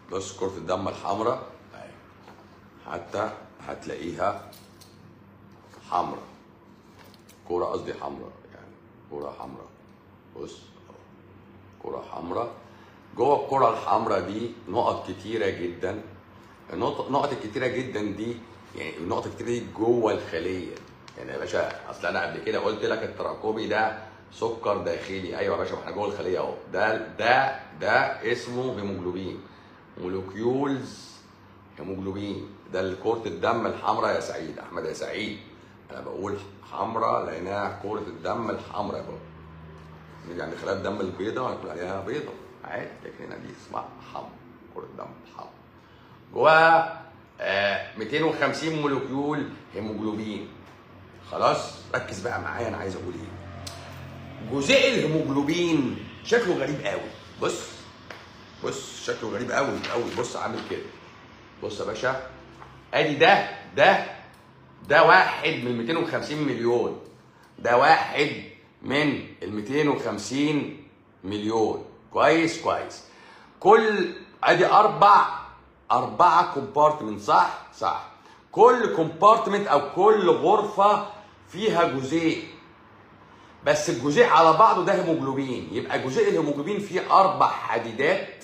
بص كرة الدم الحمراء اهي حتى هتلاقيها حمراء كرة قصدي حمراء يعني كرة حمراء بص أهو. كرة حمراء جوه الكرة الحمراء دي نقط كتيرة جدا النقط النقط الكتيرة جدا دي يعني النقط الكتيرة دي جوه الخلية يعني يا باشا اصل انا قبل كده قلت لك التراكمي ده سكر داخلي ايوه يا باشا ما احنا جوه الخلية اهو ده ده ده اسمه هيموجلوبين مولكيولز هيموجلوبين ده كرة الدم الحمراء يا سعيد احمد يا سعيد انا بقول حمراء لانها كرة الدم الحمراء بقى نيجي عند خلايا الدم البيضاء نقول عليها بيضاء عادي لكن هنا دي اسمها حمراء كرة الدم الحمراء جواها آه 250 مولكيول هيموجلوبين خلاص ركز بقى معايا انا عايز اقول ايه جزيء الهيموجلوبين شكله غريب قوي بص بص شكله غريب قوي قوي بص عامل كده بص يا باشا ادي ده ده ده واحد من 250 مليون ده واحد من ال 250 مليون كويس كويس كل ادي اربع اربعه كومبارتمنت صح صح كل كومبارتمنت او كل غرفه فيها جزيء بس الجزيء على بعضه ده هيموجلوبين يبقى جزيء الهيموجلوبين فيه اربع حديدات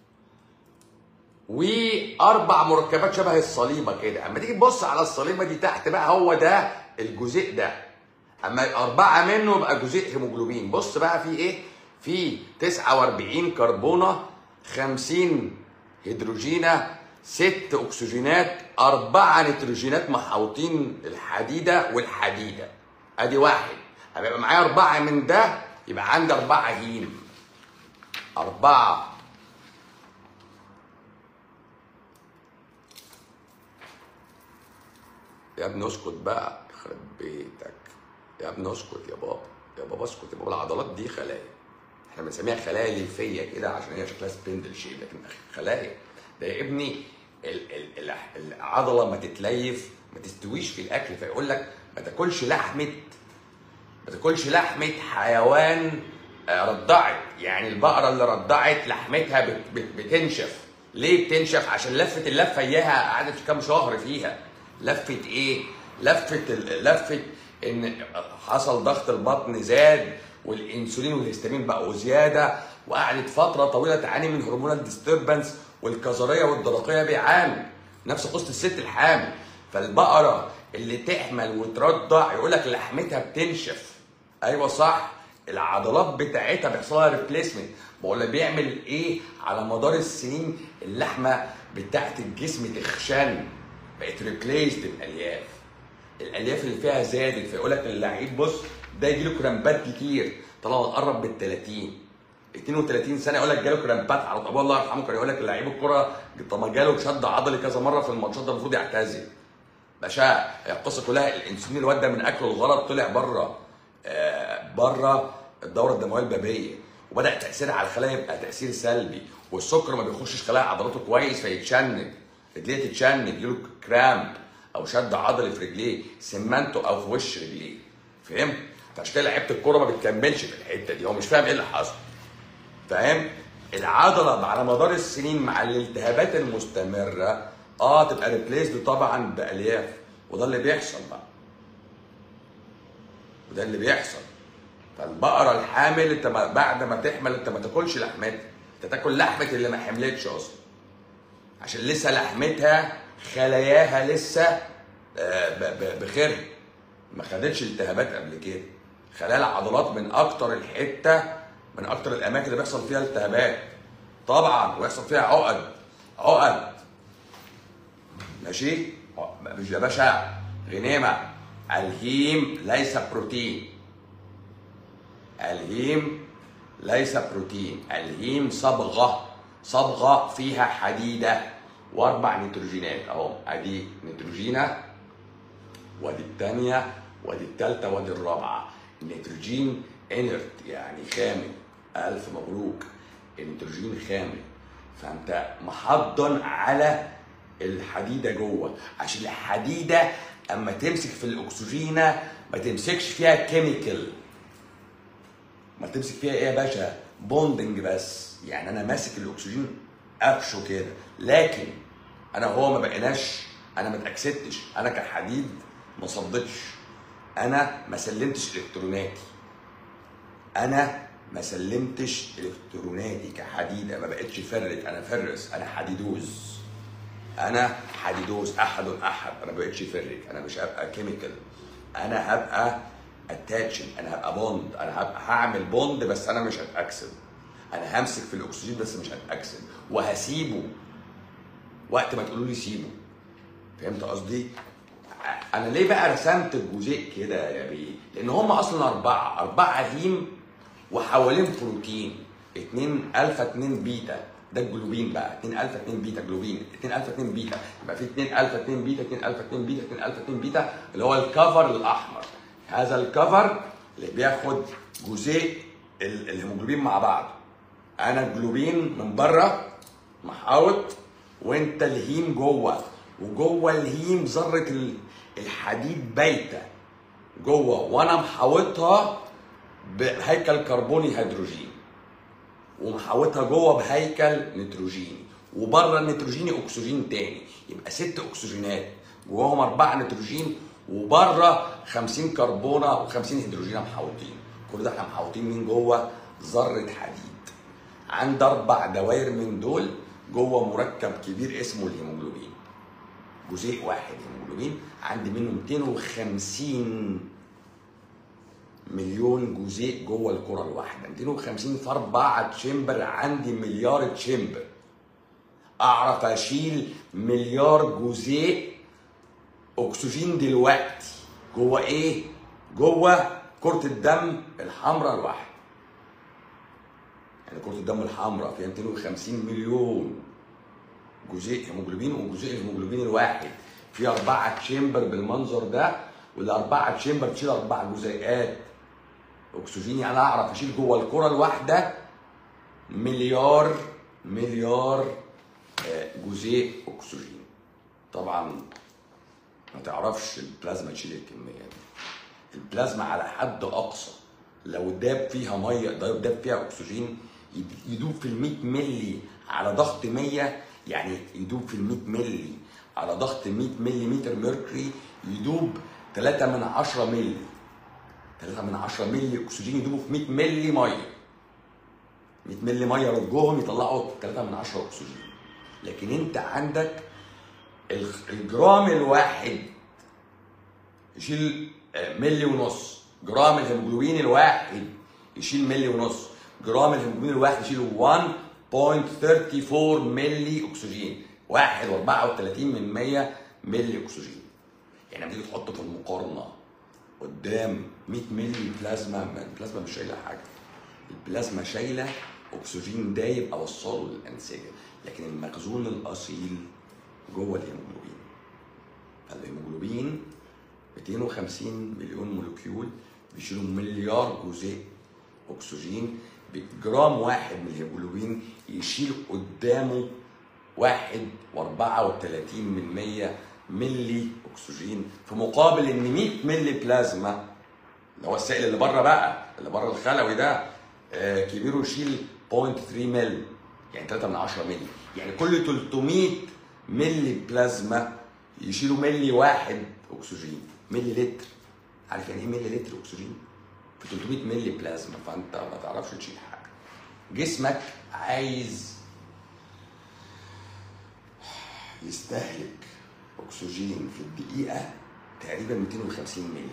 واربع مركبات شبه الصليبه كده اما تيجي تبص على الصليبه دي تحت بقى هو ده الجزيء ده اما اربعه منه يبقى جزيء هيموجلوبين بص بقى في ايه في 49 كربونه 50 هيدروجينه ست اكسجينات اربعه نيتروجينات محاوطين الحديده والحديده ادي واحد اما يبقى معايا اربعه من ده يبقى عندي اربعه هيم اربعه يا ابني اسكت بقى يخرب بيتك يا ابني اسكت يا بابا يا بابا اسكت يا بابا العضلات دي خلايا احنا بنسميها خلايا ليفيه كده عشان هي شكلها سبندل شيب لكن خلايا ده يا ابني ال- ال- ال- العضله ما تتليف ما تستويش في الاكل فيقول لك ما تاكلش لحمه ما تاكلش لحمه حيوان آه، رضعت يعني البقره اللي رضعت لحمتها بت- بت- بتنشف ليه بتنشف عشان لفه اللفه اياها قعدت كام شهر فيها لفه ايه لفه ال- لفه ان حصل ضغط البطن زاد والانسولين والهستامين بقوا زياده وقعدت فتره طويله تعاني من هرمونال ديستربنس والكظريه والدرقيه بيعانوا نفس قصه الست الحامل فالبقره اللي تحمل وترضع يقول لك لحمتها بتنشف ايوه صح العضلات بتاعتها بيحصل لها ريبليسمنت بقول لك بيعمل ايه على مدار السنين اللحمه بتاعت الجسم تخشن بقت ريبليسد بالياف الالياف اللي فيها زادت فيقول لك اللعيب بص ده يجي له كرامبات كتير طالما قرب بال 30 32 سنه يقول لك جاله كرامبات على طول الله يرحمه كان يقول لك لعيب الكره طب ما جاله شد عضلي كذا مره في الماتشات ده المفروض يعتزل باشا هي القصه كلها الانسولين الواد ده من اكله الغلط طلع بره آه بره الدوره الدمويه البابيه وبدا تاثيرها على الخلايا يبقى تاثير سلبي والسكر ما بيخشش خلايا عضلاته كويس فيتشنج رجليه تتشنج يجيله كرامب او شد عضلي في رجليه سمنته او في وش رجليه فهمت؟ فعشان كده لعيبه الكوره ما بتكملش في الحته دي هو مش فاهم ايه اللي حصل فاهم العضله على مدار السنين مع الالتهابات المستمره اه تبقى ريبليسد طبعا بالياف وده اللي بيحصل بقى وده اللي بيحصل فالبقره الحامل انت ما بعد ما تحمل انت ما تاكلش لحمتها انت تاكل لحمه اللي ما حملتش اصلا عشان لسه لحمتها خلاياها لسه آه، ب- ب- بخير ما خدتش التهابات قبل كده خلايا العضلات من اكتر الحته من اكتر الاماكن اللي بيحصل فيها التهابات طبعا ويحصل فيها عقد عقد ماشي مش يا باشا غنيمه الهيم ليس بروتين الهيم ليس بروتين الهيم صبغه صبغه فيها حديده واربع نيتروجينات اهو ادي نيتروجينه وادي الثانيه وادي الثالثه وادي الرابعه النيتروجين انرت يعني خامل الف مبروك النيتروجين خامل فانت محضن على الحديده جوه عشان الحديده اما تمسك في الاكسجينه ما تمسكش فيها كيميكال ما تمسك فيها ايه يا باشا بوندنج بس يعني انا ماسك الاكسجين قفشه كده لكن انا وهو ما بقيناش انا ما اتاكسدتش انا كحديد ما صدتش انا ما سلمتش الكتروناتي انا ما سلمتش الكتروناتي كحديد أنا ما بقتش فرد انا فرس انا حديدوز انا حديدوز احد احد انا ما بقتش فرك انا مش هبقى كيميكال انا هبقى اتاتشن انا هبقى بوند انا هبقى هعمل بوند بس انا مش هتاكسد انا همسك في الاكسجين بس مش هتاكسد وهسيبه وقت ما تقولوا لي سيبه فهمت قصدي؟ انا ليه بقى رسمت الجزيء كده يا بيه؟ لان هم اصلا اربعه اربعه هيم وحوالين بروتين 2 الفا 2 بيتا ده الجلوبين بقى 2 الفا 2 بيتا جلوبين 2 الفا 2 بيتا يبقى في 2 الفا 2 بيتا 2 الفا 2 بيتا 2 الفا 2 بيتا اللي هو الكفر الاحمر هذا الكفر اللي بياخد جزيء ال- الهيموجلوبين مع بعض انا الجلوبين من بره محاوط وانت الهيم جوه وجوه الهيم ذره ال- الحديد بايته جوه وانا محاوطها بهيكل كربوني هيدروجين ومحاوطها جوه بهيكل نيتروجيني وبره النيتروجيني اكسجين تاني يبقى ست اكسجينات جواهم اربعه نيتروجين وبره 50 كربونه و50 هيدروجين محاوطين كل ده احنا محاوطين من جوه ذره حديد عند اربع دوائر من دول جوه مركب كبير اسمه الهيموجلوبين جزيء واحد هيموجلوبين عندي منه 250 مليون جزيء جوه الكره الواحده 250 في اربعه تشامبر عندي مليار تشامبر اعرف اشيل مليار جزيء اكسجين دلوقتي جوه ايه جوه كره الدم الحمراء الواحده يعني كره الدم الحمراء فيها 250 مليون جزيء هيموجلوبين وجزيء الهيموجلوبين الواحد في أربعة تشامبر بالمنظر ده والأربعة تشامبر تشيل أربع جزيئات أكسجين يعني أنا أعرف أشيل جوه الكرة الواحدة مليار مليار آه، جزيء أكسجين طبعا ما تعرفش البلازما تشيل الكمية دي البلازما على حد أقصى لو داب فيها مية داب داب فيها أكسجين يد- يدوب في ال 100 ملي على ضغط 100 يعني يدوب في ال 100 ملي على ضغط 100 ملي متر ميركوري يدوب 3 من 10 ملي 3 من 10 ملي اكسجين يدوبوا في 100 ملي ميه 100 ملي ميه رجهم يطلعوا 3 من 10 اكسجين لكن انت عندك الخ- الجرام الواحد يشيل آه، ملي ونص جرام الهيموجلوبين الواحد يشيل ملي ونص جرام الهيموجلوبين الواحد يشيل 1.34 ملي اكسجين واحد و34 من 100 ملي اكسجين يعني لما تيجي تحطه في المقارنه قدام 100 ملي بلازما ما البلازما مش شايله حاجه البلازما شايله اكسجين دايب اوصله للانسجه لكن المخزون الاصيل جوه الهيموجلوبين فالهيموجلوبين 250 مليون مولكيول بيشيلوا مليار جزيء اكسجين جرام واحد من الهيموجلوبين يشيل قدامه واحد واربعة وتلاتين من مية ملي اكسجين في مقابل ان 100 ملي بلازما اللي هو السائل اللي بره بقى اللي بره الخلوي ده آه، كبيره يشيل 0.3 ملي يعني 3 من 10 ملي يعني كل 300 ملي بلازما يشيلوا ملي واحد اكسجين ملي لتر عارف يعني ايه ملي لتر اكسجين في 300 ملي بلازما فانت ما تعرفش تشيل حاجه جسمك عايز يستهلك اكسجين في الدقيقه تقريبا 250 ملي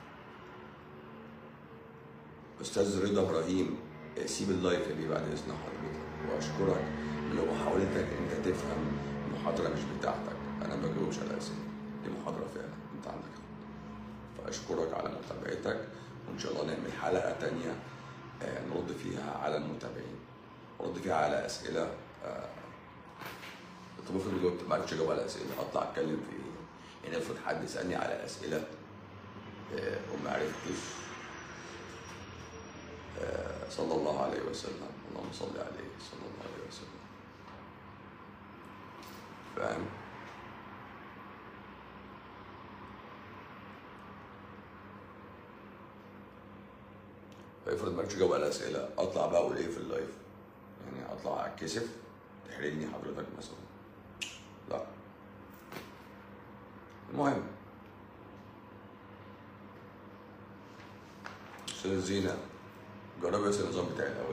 استاذ رضا ابراهيم سيب اللايف يا بيه بعد اذن حضرتك واشكرك لو محاولتك انت تفهم المحاضره مش بتاعتك انا ما بجاوبش على اسئله دي محاضره فعلا انت عندك حق. فاشكرك على متابعتك وان شاء الله نعمل حلقه تانية آه، نرد فيها على المتابعين ونرد فيها على اسئله آه، طب افرض جاوبت ما عرفتش اجاوب على اسئله اطلع اتكلم في ايه؟ يعني افرض حد سالني على اسئله آه، وما عرفتش آه، صلى الله عليه وسلم اللهم صل عليه صلى الله عليه وسلم فاهم فافرض ما عرفتش اجاوب على اسئله اطلع بقى اقول ايه في اللايف يعني اطلع اتكسف تحرجني حضرتك مثلا لا المهم استاذ زينة جربي بس النظام بتاعي الاول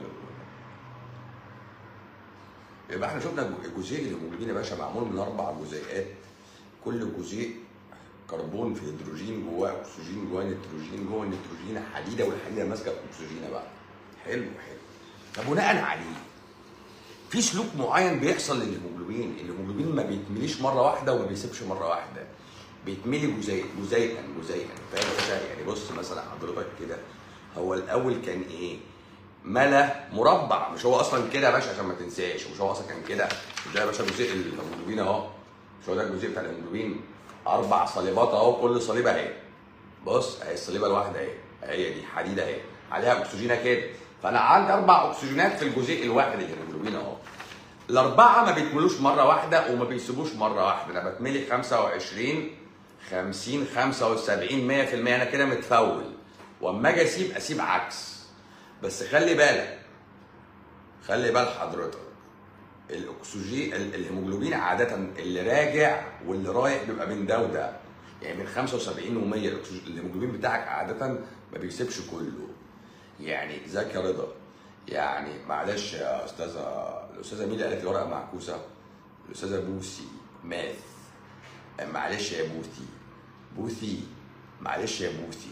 يبقى احنا شفنا الجزيء الهيموجلوبين يا باشا معمول من اربع جزيئات كل جزيء كربون في هيدروجين جواه اكسجين جواه نيتروجين جوه النيتروجين حديده والحديده ماسكه الاكسجين بقى حلو حلو فبناء عليه في سلوك معين بيحصل للهيموجلوبين الهيموجلوبين ما بيتمليش مره واحده وما بيسيبش مره واحده بيتملي جزيء جزيئا جزيئا فاهم يا باشا يعني بص مثلا حضرتك كده هو الاول كان ايه ملا مربع مش هو اصلا كده يا باشا عشان ما تنساش مش هو اصلا كان كده مش ده يا باشا جزيء الهيموجلوبين اهو مش هو ده الجزيء بتاع الهيموجلوبين اربع صليبات اهو كل صليبه اهي بص اهي الصليبه الواحده اهي هي دي حديده اهي عليها اكسجينه كده فانا عندي اربع اكسجينات في الجزيء الواحد الهيموجلوبين اهو الاربعه ما بيتملوش مره واحده وما بيسيبوش مره واحده انا بتملي 25 50 75 100% انا كده متفول واما اجي اسيب اسيب عكس بس خلي بالك خلي بال حضرتك الاكسجين ال- الهيموجلوبين عاده اللي راجع واللي رايح بيبقى من ده وده يعني من 75 و100 الهيموجلوبين بتاعك عاده ما بيسيبش كله يعني ازيك يا رضا يعني معلش يا استاذه الاستاذه ميلي قالت لي ورقه معكوسه الاستاذه بوسي ماث معلش يا بوثي بوثي معلش يا بوثي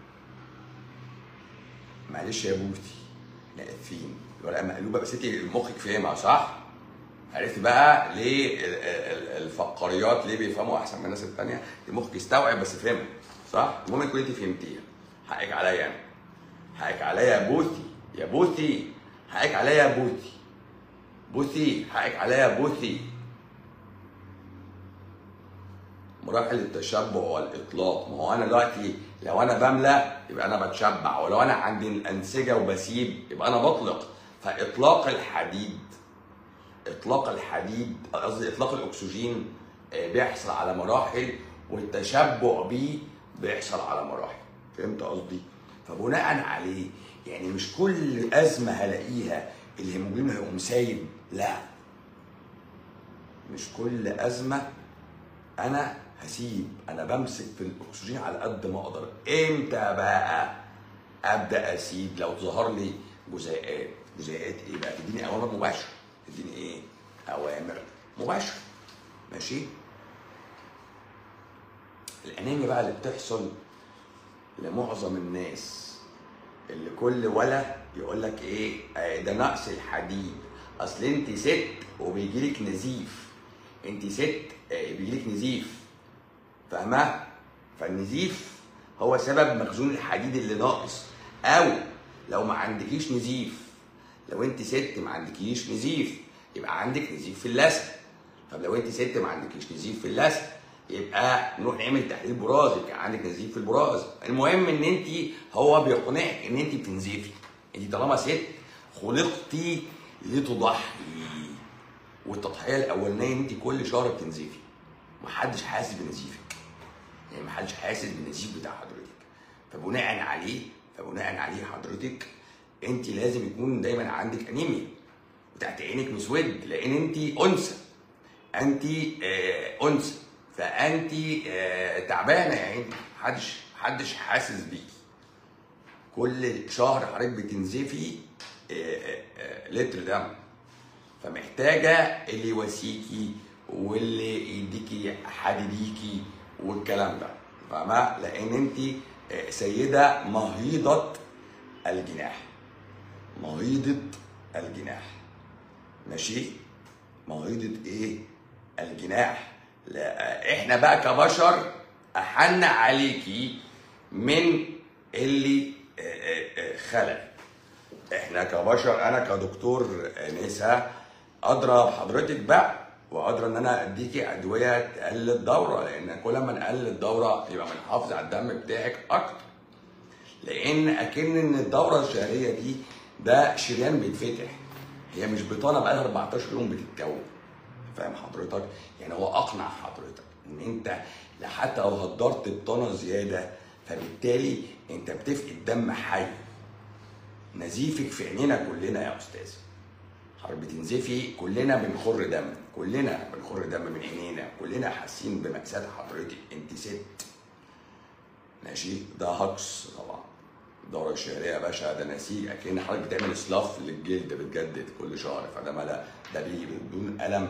معلش يا بوثي احنا اسفين الورقه مقلوبه بس انت مخك فاهمها صح؟ عرفت بقى ليه ال- ال- الفقاريات ليه بيفهموا احسن من الناس التانية؟ مخك يستوعب بس فهمها صح؟ المهم تكون انت فهمتيها حقك عليا انا حقك عليا يا بوثي يا بوثي حقك عليا يا بوثي بوثي حقك عليا يا بوثي مراحل التشبع والاطلاق ما هو انا دلوقتي لو انا بملى يبقى انا بتشبع ولو انا عندي الانسجه وبسيب يبقى انا بطلق فاطلاق الحديد اطلاق الحديد قصدي اطلاق الاكسجين آه، بيحصل على مراحل والتشبع بيه بيحصل على مراحل فهمت قصدي فبناء عليه يعني مش كل ازمه هلاقيها الهيموجلوبين هيقوم سايب لا مش كل ازمه انا هسيب انا بمسك في الاكسجين على قد ما اقدر امتى بقى ابدا اسيب لو ظهر لي جزيئات جزيئات ايه بقى تديني اوامر مباشره تديني ايه اوامر مباشره ماشي الانيميا بقى اللي بتحصل لمعظم الناس اللي كل ولا يقول لك ايه آه، ده نقص الحديد اصل انت ست وبيجي لك نزيف انت ست آه، بيجي لك نزيف فاهمه فالنزيف هو سبب مخزون الحديد اللي ناقص او لو ما عندكيش نزيف لو انت ست ما عندكيش نزيف يبقى عندك نزيف في اللثه طب لو انت ست ما عندكيش نزيف في اللثه يبقى نروح نعمل تحليل براز يبقى عندك نزيف في البراز المهم ان انت هو بيقنعك ان انت بتنزفي انت طالما ست خلقتي لتضحي والتضحيه الاولانيه ان انت كل شهر بتنزفي محدش حاسس بنزيفك يعني محدش حاسس بالنزيف بتاع حضرتك فبناء عليه فبناء عليه حضرتك انت لازم يكون دايما عندك انيميا بتاعت عينك مسود لان انت انثى انت آه انثى فانت آه تعبانه يا عيني محدش محدش حاسس بيكي كل شهر حضرتك بتنزفي آه، آه، آه، لتر دم فمحتاجه اللي يواسيكي واللي يديكي حديديكي والكلام ده فاهمه لان انت آه، سيده مهيضه الجناح مهيضه الجناح ماشي مهيضه ايه الجناح لا احنا بقى كبشر احن عليكي من اللي آه، آه، آه، خلق احنا كبشر انا كدكتور نساء ادرى بحضرتك بقى وادرى ان انا اديكي ادويه تقلل الدوره لان كل ما نقلل الدوره يبقى بنحافظ على الدم بتاعك اكتر لان اكن ان الدوره الشهريه دي ده شريان بيتفتح هي مش بطانه بقالها 14 يوم بتتكون فاهم حضرتك يعني هو اقنع حضرتك ان انت لا حتى لو هدرت بطانه زياده فبالتالي انت بتفقد دم حي نزيفك في عينينا كلنا يا استاذ حضرتك بتنزفي كلنا بنخر دم كلنا بنخر دم من عينينا كلنا حاسين بمأساة حضرتك انت ست ماشي ده هكس طبعا الدورة الشهرية يا باشا ده نسيج اكن حضرتك بتعمل سلاف للجلد بتجدد كل شهر فده ما لا ده بيجي بدون ألم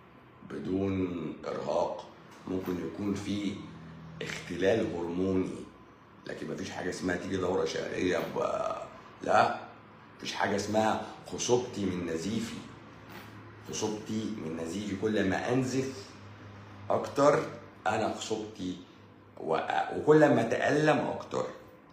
بدون إرهاق ممكن يكون في اختلال هرموني لكن مفيش حاجة اسمها تيجي دورة شهرية ب... لا مفيش حاجة اسمها خصوبتي من نزيفي خصوبتي من نزيفي كل ما أنزف أكتر أنا خصوبتي و... وكل ما أتألم أكتر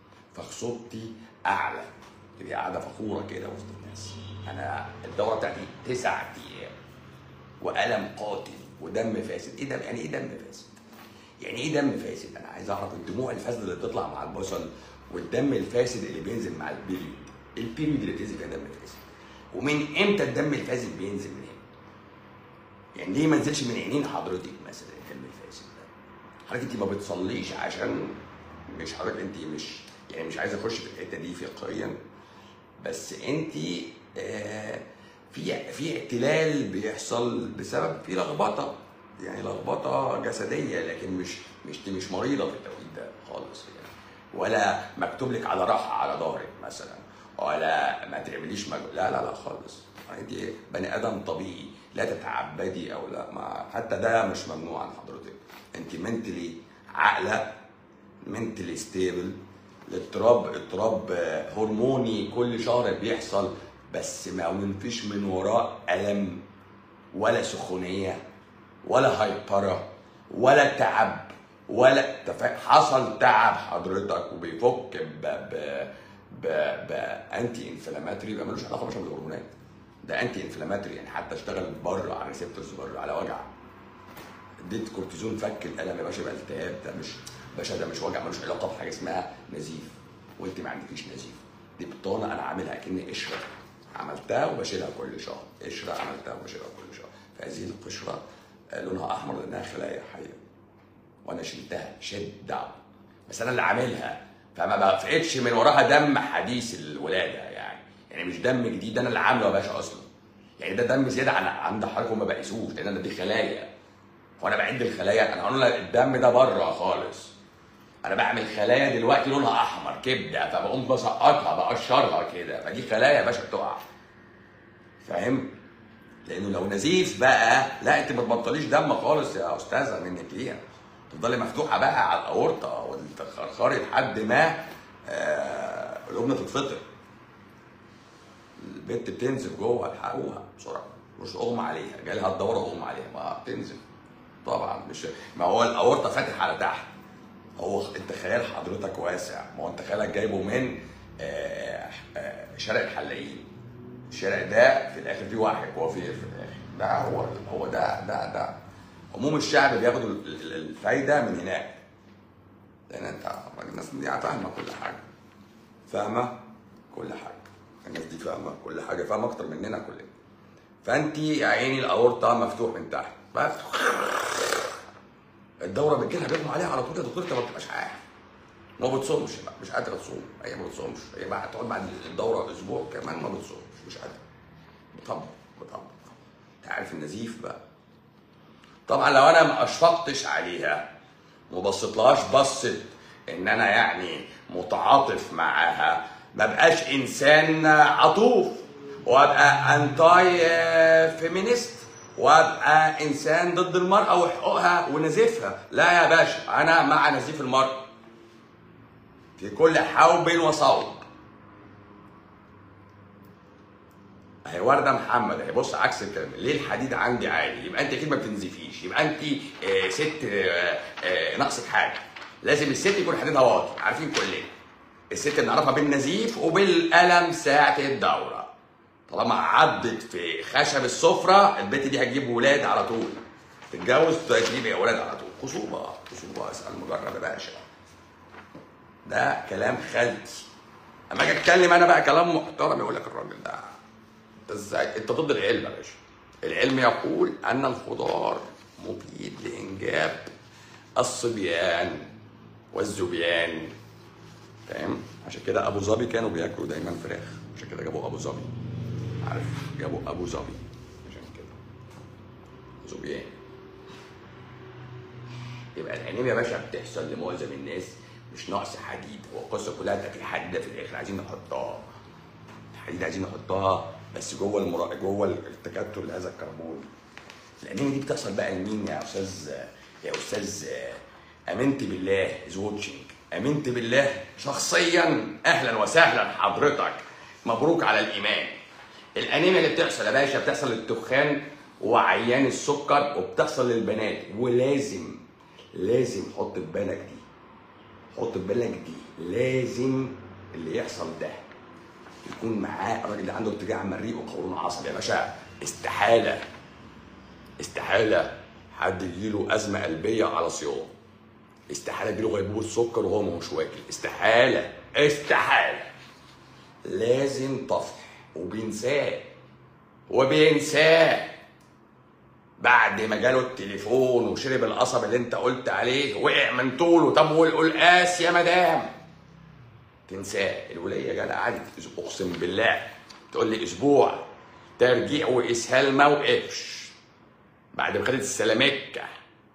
فخصوبتي أعلى تبقي قاعدة فخورة كده وسط الناس أنا الدورة بتاعتي تسع أيام وألم قاتل ودم فاسد إيه دم يعني إيه دم فاسد؟ يعني إيه دم فاسد؟ أنا عايز أعرف الدموع الفاسدة اللي بتطلع مع البصل والدم الفاسد اللي بينزل مع البيريود البيريود اللي بتنزل فيها دم فاسد ومن امتى الدم الفاسد بينزل من هنا؟ يعني ليه ما نزلش من عينين حضرتك مثلا الدم الفاسد ده؟ حضرتك انت ما بتصليش عشان مش حضرتك انت مش يعني مش عايز اخش في الحته دي فقهيا بس انت آه في في اعتلال بيحصل بسبب في لخبطه يعني لخبطه جسديه لكن مش مش مش مريضه في التوقيت ده خالص يعني ولا مكتوب لك على راحه على ظهرك مثلا ولا ما تعمليش مجهود لا لا لا خالص انت بني ادم طبيعي لا تتعبدي او لا ما حتى ده مش ممنوع عن حضرتك انت منتلي عاقله منتلي ستيبل الاضطراب اضطراب هرموني كل شهر بيحصل بس ما منفيش من وراه الم ولا سخونيه ولا هايبره ولا تعب ولا تف- حصل تعب حضرتك وبيفك ب ب ب بانتي انفلاماتري يبقى ملوش علاقه مثلا بالهرمونات ده انتي انفلاماتري يعني حتى اشتغل بره على ريسبتورز بره على وجع اديت كورتيزون فك الالم يا باشا يبقى التهاب ده مش باشا ده مش وجع ملوش علاقه بحاجه اسمها نزيف وانت ما عندكيش نزيف دي بطانه انا عاملها كأني قشره عملتها وبشيلها كل شهر قشره عملتها وبشيلها كل شهر فهذه القشره آه، لونها احمر لانها خلايا حيه وانا شلتها شد داون بس انا اللي عاملها فما بفقدش من وراها دم حديث الولاده يعني يعني مش دم جديد انا اللي عامله يا باشا اصلا يعني ده دم زياده عن عند حضرتك وما بقيسوش لان انا دي خلايا وانا بعد الخلايا انا هقول لك الدم ده بره خالص انا بعمل خلايا دلوقتي لونها احمر كبده فبقوم بسقطها بقشرها كده فدي خلايا يا باشا بتقع فاهم لانه لو نزيف بقى لا انت ما تبطليش دم خالص يا استاذه منك ليها تفضلي مفتوحه بقى على الاورطه وتخرخري لحد ما آه القبنه تتفطر البنت بتنزل جوه الحقوها بسرعه مش اغمى عليها جالها الدوره اغمى عليها ما بتنزل طبعا مش ما هو الاورطه فاتح على تحت هو انت خيال حضرتك واسع ما هو انت خيالك جايبه من آه، آه، شارع الحلاقين الشارع ده في الاخر فيه واحد وفيه في الاخر ده هو هو ده ده ده عموم الشعب بياخدوا ال- ال- الفايده من هناك لان انت الناس دي فاهمه كل حاجه فاهمه كل حاجه الناس دي فاهمه كل حاجه فاهمه اكتر مننا كلنا فانت يا عيني الاورطه مفتوح من تحت بس الدوره بتجيلها بيغمى عليها على طول يا دكتور انت ما بتبقاش عارف ما بتصومش بقى مش قادره تصوم هي ما بتصومش هي بقى هتقعد بعد الدوره اسبوع كمان ما بتصومش مش قادره بطبق بطبق انت عارف النزيف بقى طبعا لو انا ما اشفقتش عليها وما بصيتلهاش بصت ان انا يعني متعاطف معاها ما بقاش انسان عطوف وابقى انتاي فيمينيست وابقى انسان ضد المراه وحقوقها ونزيفها لا يا باشا انا مع نزيف المراه في كل حوب وصوب هي ورده محمد اهي بص عكس الكلام ليه الحديد عندي عالي يبقى انت اكيد ما بتنزفيش يبقى انت آه، ست آه، آه، ناقصك حاجه لازم الست يكون حديدها واطي عارفين كلنا الست بنعرفها بالنزيف وبالالم ساعه الدوره طالما عدت في خشب السفره البنت دي هتجيب ولاد على طول تتجوز تجيب ولاد على طول خصوبه خصوبه اسال مجرب يا باشا ده كلام خالتي اما اجي اتكلم انا بقى كلام محترم يقول لك الراجل ده انت ازاي انت ضد العلم يا باشا العلم يقول ان الخضار مفيد لانجاب الصبيان والذبيان فاهم عشان كده ابو ظبي كانوا بياكلوا دايما فراخ عشان كده جابوا ابو ظبي عارف جابوا ابو ظبي عشان كده ظبيان يبقى الانيميا يا باشا بتحصل لمعظم الناس مش نقص حديد هو القصه كلها ده في حديده في الاخر عايزين نحطها الحديد عايزين نحطها بس جوه المرا... جوه التكتل هذا الكربون الانيميا دي بتحصل بقى لمين يا استاذ يا استاذ امنت بالله از واتشنج امنت بالله شخصيا اهلا وسهلا حضرتك مبروك على الايمان الانيميا اللي بتحصل يا باشا بتحصل للتخان وعيان السكر وبتحصل للبنات ولازم لازم حط في بالك دي حط في بالك دي لازم اللي يحصل ده يكون معاه الراجل اللي عنده ارتجاع مريء وقولون عصبي يا باشا استحاله استحاله حد يجيله ازمه قلبيه على صيام استحاله يجيله غيبوبه سكر وهو مش واكل استحاله استحاله لازم طفح وبينساه وبينساه بعد ما جاله التليفون وشرب القصب اللي انت قلت عليه وقع من طوله طب والقلقاس يا مدام تنساه الوليه جاله قعدت اقسم بالله تقول لي اسبوع ترجيع واسهال ما وقفش بعد ما خدت السلامكه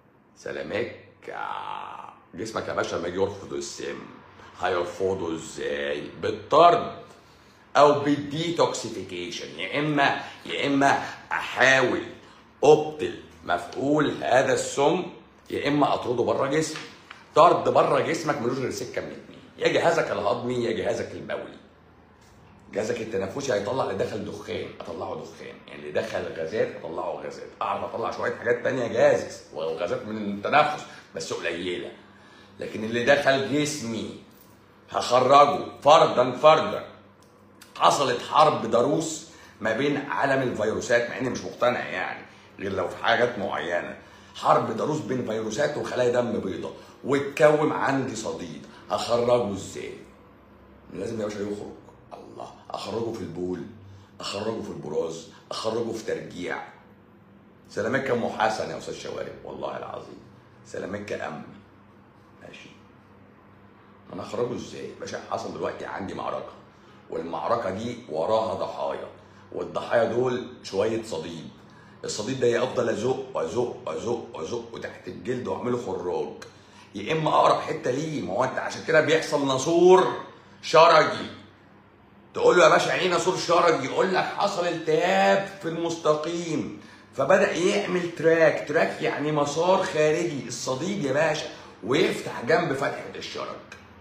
سلامكه جسمك يا باشا لما يجي يرفض السم هيرفضه ازاي؟ بالطرد او بالديتوكسيفيكيشن يا اما يا اما احاول ابطل مفعول هذا السم يا اما اطرده بره جسمي طرد بره جسمك ملوش غير سكه من اتنين يا جهازك الهضمي يا جهازك البولي جهازك التنفسي هيطلع اللي دخل دخان اطلعه دخان يعني اللي دخل غازات اطلعه غازات اعرف اطلع شويه حاجات تانية جاز وغازات من التنفس بس قليله لكن اللي دخل جسمي هخرجه فردا فردا حصلت حرب ضروس ما بين عالم الفيروسات مع اني مش مقتنع يعني غير لو في حاجات معينه حرب ضروس بين فيروسات وخلايا دم بيضاء واتكون عندي صديد اخرجه ازاي؟ لازم يا باشا يخرج الله اخرجه في البول اخرجه في البراز اخرجه في ترجيع سلامتك ام حسن يا استاذ شوارب والله العظيم سلامتك ام ماشي انا اخرجه ازاي باشا حصل دلوقتي عندي معركه والمعركه دي وراها ضحايا والضحايا دول شويه صديد الصديد ده يا افضل ازق وازق وازق وازق تحت الجلد واعمله خراج يا اما اقرب حته ليه ما هو انت عشان كده بيحصل ناسور شرجي تقول له يا باشا يعني ايه ناسور شرجي يقول لك حصل التهاب في المستقيم فبدا يعمل تراك تراك يعني مسار خارجي الصديد يا باشا ويفتح جنب فتحه الشرج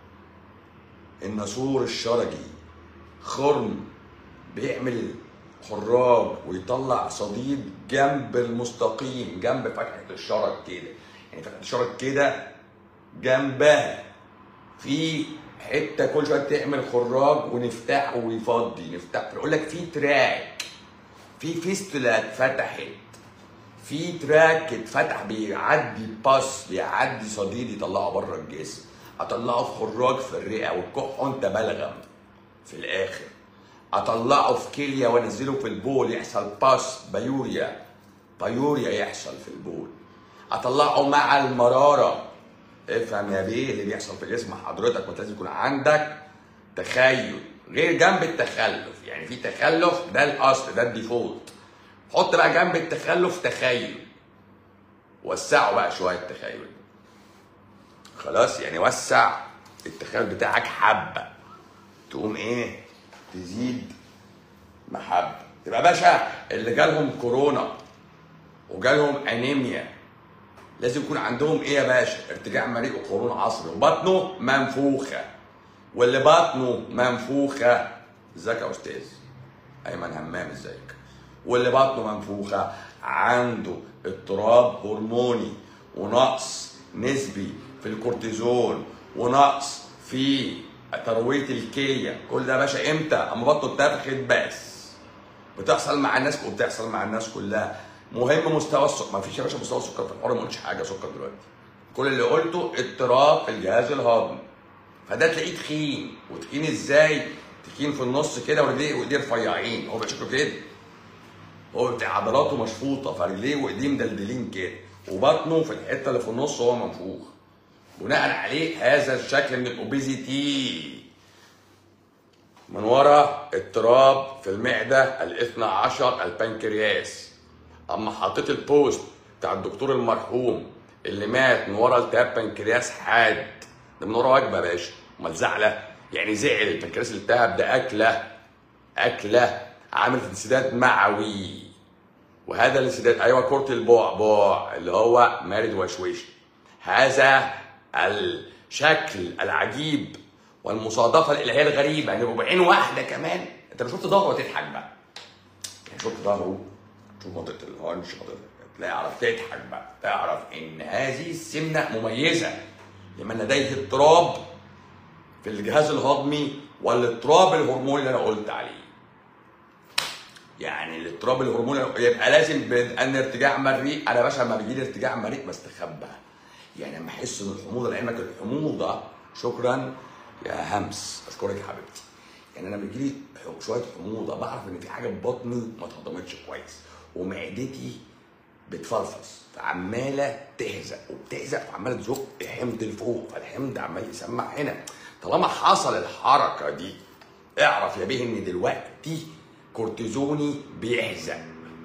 الناسور الشرجي خرم بيعمل خراج ويطلع صديد جنب المستقيم جنب فتحه الشرج كده يعني فتحه الشرج كده جنبها في حته كل شويه تعمل خراج ونفتحه ويفضي نفتح يقول لك في تراك في فيستولا اتفتحت في تراك اتفتح بيعدي باس بيعدي صديد يطلعه بره الجسم اطلعه في خراج في الرئه والكح انت بلغم في الاخر اطلعه في كليه وانزله في البول يحصل باس بايوريا بايوريا يحصل في البول اطلعه مع المراره افهم يا بيه اللي بيحصل في جسم حضرتك وانت لازم يكون عندك تخيل غير جنب التخلف يعني في تخلف ده الاصل ده الديفولت حط بقى جنب التخلف تخيل وسعه بقى شويه التخيل خلاص يعني وسع التخيل بتاعك حبه تقوم ايه تزيد محبه تبقى باشا اللي جالهم كورونا وجالهم انيميا لازم يكون عندهم ايه يا باشا ارتجاع مريء وقولون عصبي وبطنه منفوخه واللي بطنه منفوخه ازيك يا استاذ ايمن همام ازيك واللي بطنه منفوخه عنده اضطراب هرموني ونقص نسبي في الكورتيزون ونقص في ترويه الكليه كل ده يا باشا امتى اما بطنه اتنفخت بس بتحصل مع الناس وبتحصل مع الناس كلها مهم مستوى السكر ما فيش يا باشا مستوى السكر في الحوار ما قلتش حاجه سكر دلوقتي كل اللي قلته اضطراب في الجهاز الهضمي فده تلاقيه تخين وتخين ازاي تخين في النص كده ورجليه وايديه رفيعين هو بقى شكله كده هو بتاع عضلاته مشفوطه فرجليه وايديه مدلدلين كده وبطنه في الحته اللي في النص هو منفوخ بناء عليه هذا الشكل من الاوبيزيتي من ورا اضطراب في المعده الاثنى عشر البنكرياس اما حطيت البوست بتاع الدكتور المرحوم اللي مات من ورا التهاب بنكرياس حاد ده من ورا وجبه يا باشا امال زعله يعني زعل البنكرياس اللي التهب ده اكله اكله عملت انسداد معوي وهذا الانسداد ايوه كره البعبع اللي هو مارد وشويش هذا الشكل العجيب والمصادفه الالهيه الغريبه ان يبقوا بعين واحده كمان انت لو شفت ظهره تضحك بقى يعني شفت ظهره شوف منطقه الهانش منطقه تعرف تضحك بقى تعرف ان هذه السمنه مميزه لمن لديه اضطراب في الجهاز الهضمي والاضطراب الهرموني اللي انا قلت عليه يعني الاضطراب الهرموني يبقى لازم ان ارتجاع مريء انا يا باشا لما بيجي لي ارتجاع مريء بستخبى يعني لما احس ان الحموضه لعلمك الحموضه شكرا يا همس اشكرك يا حبيبتي يعني انا بيجي لي شويه حموضه بعرف ان في حاجه في بطني ما اتهضمتش كويس ومعدتي بتفلفص فعماله تهزق وبتهزق وعماله تزق حمض لفوق فالحمض عمال يسمع هنا طالما حصل الحركه دي اعرف يا بيه ان دلوقتي كورتيزوني بيحزق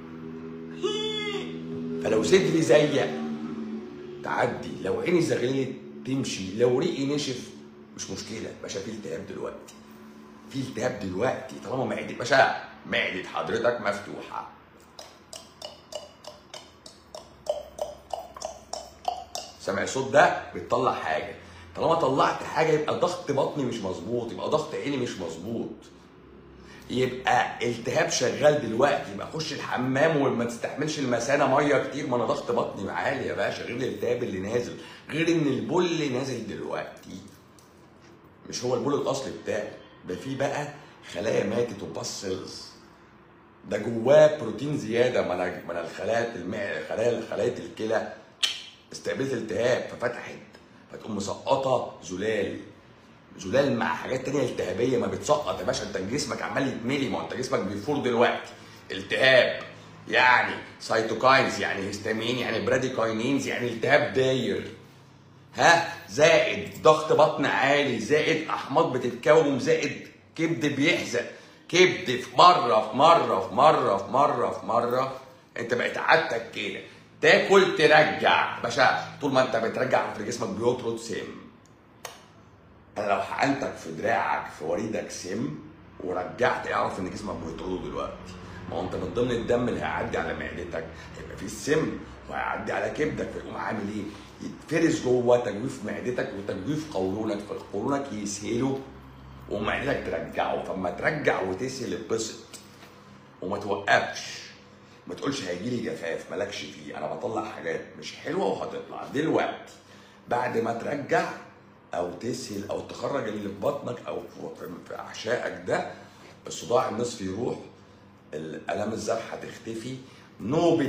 فلو صدري زيق تعدي لو عيني زغللت تمشي لو ريقي نشف مش مشكله باشا في التهاب دلوقتي في التهاب دلوقتي طالما معدة باشا معدة حضرتك مفتوحة سامع الصوت ده بتطلع حاجة طالما طلعت حاجة يبقى ضغط بطني مش مظبوط يبقى ضغط عيني مش مظبوط يبقى التهاب شغال دلوقتي يبقى خش الحمام وما تستحملش المثانه ميه كتير ما انا ضغط بطني عالي يا باشا غير الالتهاب اللي نازل غير ان البل نازل دلوقتي مش هو البول الاصلي بتاعي ده في بقى خلايا ماتت وباسلز ده جواه بروتين زياده من من الخلايا الماء خلايا خلايا الكلى استقبلت التهاب ففتحت فتقوم مسقطه زلال زلال مع حاجات تانية التهابيه ما بتسقط يا باشا انت جسمك عمال يتملي ما انت جسمك بيفور دلوقتي التهاب يعني سيتوكاينز يعني هيستامين يعني براديكاينينز يعني التهاب داير ها زائد ضغط بطن عالي زائد احماض بتتكون زائد كبد بيحزق كبد في مره في مره في مره في مره في مره انت بقت عادتك كده تاكل ترجع باشا طول ما انت بترجع في جسمك بيطرد سم انا لو حقنتك في دراعك في وريدك سم ورجعت اعرف ان جسمك بيطرده دلوقتي ما هو انت من ضمن الدم اللي هيعدي على معدتك هيبقى فيه السم وهيعدي على كبدك فيقوم عامل ايه؟ يتفرز جوه تجويف معدتك وتجويف قولونك فقولونك يسهلوا ومعدتك ترجعه فما ترجع وتسهل اتبسط وما توقفش ما تقولش هيجي لي جفاف مالكش فيه انا بطلع حاجات مش حلوه وهتطلع دلوقتي بعد ما ترجع او تسهل او تخرج اللي في بطنك او في احشائك ده الصداع النصف يروح الالام الذبح هتختفي نوبه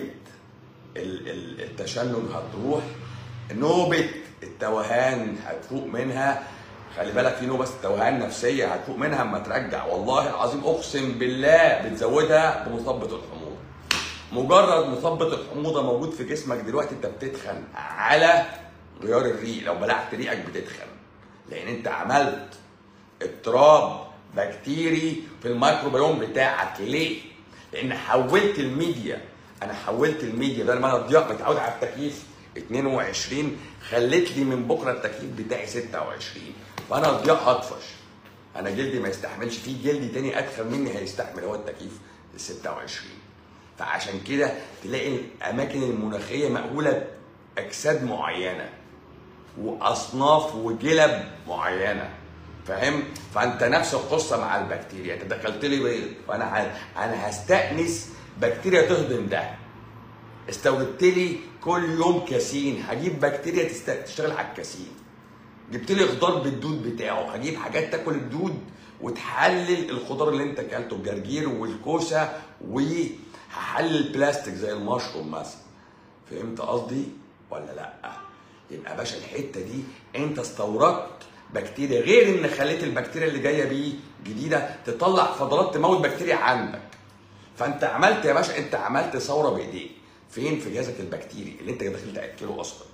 التشنج هتروح نوبه التوهان هتفوق منها خلي بالك في نوبه توهان نفسيه هتفوق منها اما ترجع والله العظيم اقسم بالله بتزودها بمثبط الحموضه مجرد مثبط الحموضه موجود في جسمك دلوقتي انت بتتخن على غيار الريق لو بلعت ريقك بتتخن لان انت عملت اضطراب بكتيري في الميكروبيوم بتاعك ليه؟ لان حولت الميديا انا حولت الميديا بدل ما انا ضياء متعود على التكييف 22 خليت لي من بكره التكييف بتاعي 26 فانا ضياء هطفش انا جلدي ما يستحملش في جلد تاني ادخل مني هيستحمل هو التكييف ال 26 فعشان كده تلاقي الاماكن المناخيه مأهوله باجساد معينه واصناف وجلب معينه فاهم فانت نفس القصه مع البكتيريا انت دخلت لي بيض فانا انا هستانس بكتيريا تهضم ده استوردت لي كل يوم كاسين هجيب بكتيريا تشتغل على الكاسين جبت لي خضار بالدود بتاعه هجيب حاجات تاكل الدود وتحلل الخضار اللي انت اكلته الجرجير والكوسه وهحلل البلاستيك زي المشروم مثلا فهمت قصدي ولا لا يبقى باشا الحته دي انت استوردت بكتيريا غير ان خليت البكتيريا اللي جايه بيه جديده تطلع فضلات تموت بكتيريا عندك فانت عملت يا باشا انت عملت ثوره بايديك فين في جهازك البكتيري اللي انت داخل تاكله اصلا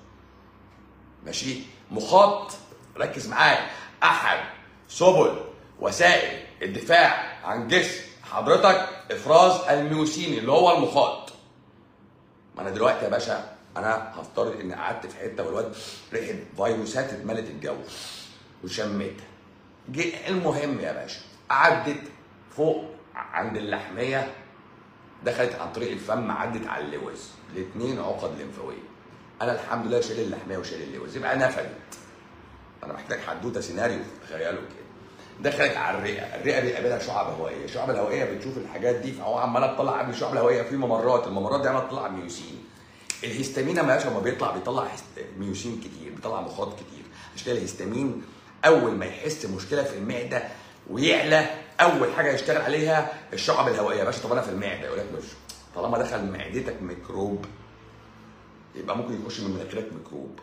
ماشي مخاط ركز معايا احد سبل وسائل الدفاع عن جسم حضرتك افراز الميوسين اللي هو المخاط ما انا دلوقتي يا باشا انا هفترض اني قعدت في حته والواد ريحه فيروسات اتملت الجو وشميتها جه المهم يا باشا عدت فوق عند اللحميه دخلت عن طريق الفم عدت على اللوز الاثنين عقد لمفاويه انا الحمد لله شايل اللحميه وشايل اللوز يبقى نفدت انا محتاج حدوته سيناريو تخيلوا كده دخلت على الرئه، الرئه بيقابلها شعب هوائيه، الشعب الهوائيه بتشوف الحاجات دي فهو عماله تطلع قبل الشعب الهوائيه في ممرات، الممرات دي عماله تطلع ميوسين. الهستامين لما باشا لما بيطلع بيطلع هست- ميوسين كتير، بيطلع مخاط كتير، عشان كده الهستامين اول ما يحس مشكله في المعده ويعلى اول حاجه يشتغل عليها الشعب الهوائيه، يا باشا طب انا في المعده يقول لك مش طالما دخل معدتك ميكروب يبقى ممكن يخش من مناخيرك ميكروب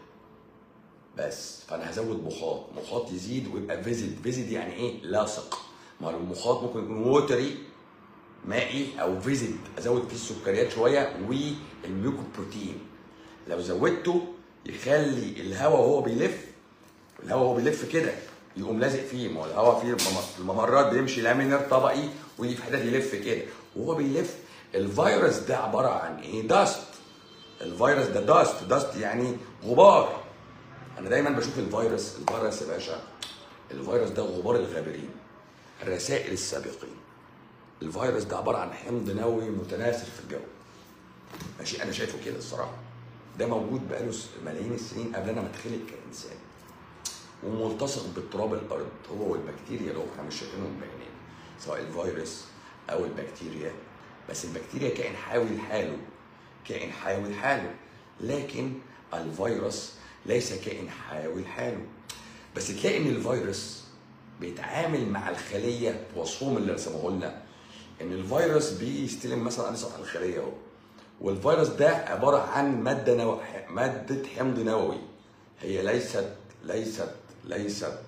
بس فانا هزود مخاط مخاط يزيد ويبقى فيزيد فيزيد يعني ايه لاصق ما هو المخاط ممكن يكون ووتري مائي او فيزيد ازود فيه السكريات شويه والميوكوبروتين لو زودته يخلي الهواء وهو بيلف الهواء وهو بيلف كده يقوم لازق فيه ما هو الهواء فيه المم- في الممرات بيمشي لامينر طبقي ويجي في حتت يلف كده وهو بيلف الفيروس ده عباره عن ايه داست الفيروس ده داست داست يعني غبار انا دايما بشوف الفيروس الفيروس يا باشا الفيروس ده غبار الغابرين الرسائل السابقين الفيروس ده عباره عن حمض نووي متناثر في الجو ماشي انا شايفه كده الصراحه ده موجود بقاله س- ملايين السنين قبل انا ما اتخلق كانسان وملتصق بالتراب الارض هو والبكتيريا لو احنا مش شايفينهم بعينينا سواء الفيروس او البكتيريا بس البكتيريا كائن حيوي لحاله كائن حيوي لحاله لكن الفيروس ليس كائن حيوي لحاله بس تلاقي ان الفيروس بيتعامل مع الخليه وصفهم اللي رسموه لنا ان الفيروس بيستلم مثلا على سطح الخليه اهو والفيروس ده عباره عن ماده نو... ماده حمض نووي هي ليست ليست ليست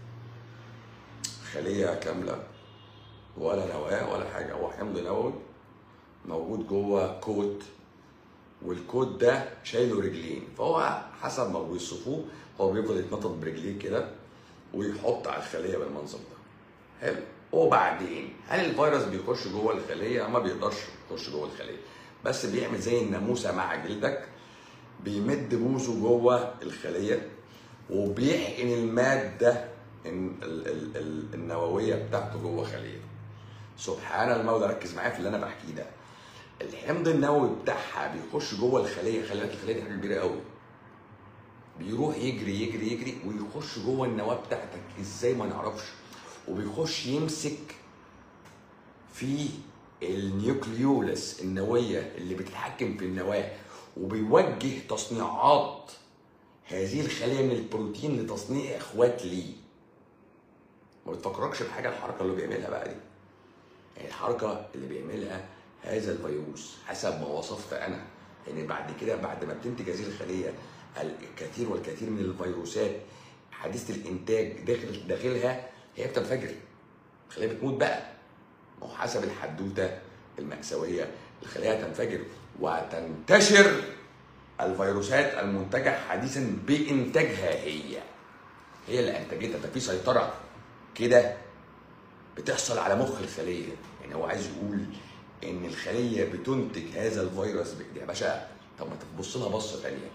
خليه كامله ولا نواه ولا حاجه هو حمض نووي موجود جوه كوت والكوت ده شايله رجلين فهو حسب ما بيوصفوه هو بيفضل يتنطط برجليه كده ويحط على الخليه بالمنظر ده حلو وبعدين هل الفيروس بيخش جوه الخليه ما بيقدرش يخش جوه الخليه بس بيعمل زي الناموسه مع جلدك بيمد بوزه جوه الخليه وبيحقن الماده الن- ال- ال- ال- النوويه بتاعته جوه خليته سبحان المولى ركز معايا في اللي انا بحكيه ده الحمض النووي بتاعها بيخش جوه الخليه خلي بالك الخليه دي حاجه كبيره قوي بيروح يجري يجري يجري ويخش جوه النواه بتاعتك ازاي ما نعرفش وبيخش يمسك في النيوكليولس النويه اللي بتتحكم في النواه وبيوجه تصنيعات هذه الخليه من البروتين لتصنيع اخوات ليه ما بتفكركش بحاجه الحركه اللي بيعملها بقى دي يعني الحركه اللي بيعملها هذا الفيروس حسب ما وصفت انا يعني بعد كده بعد ما بتنتج هذه الخليه الكثير والكثير من الفيروسات حديثه الانتاج داخل داخلها هي بتنفجر الخليه بتموت بقى ما هو حسب الحدوته المأساويه الخليه هتنفجر وتنتشر الفيروسات المنتجه حديثا بانتاجها هي هي اللي انتجتها ده في سيطره كده بتحصل على مخ الخليه يعني هو عايز يقول ان الخليه بتنتج هذا الفيروس بايديها يا باشا طب ما تبص لها بصه ثانيه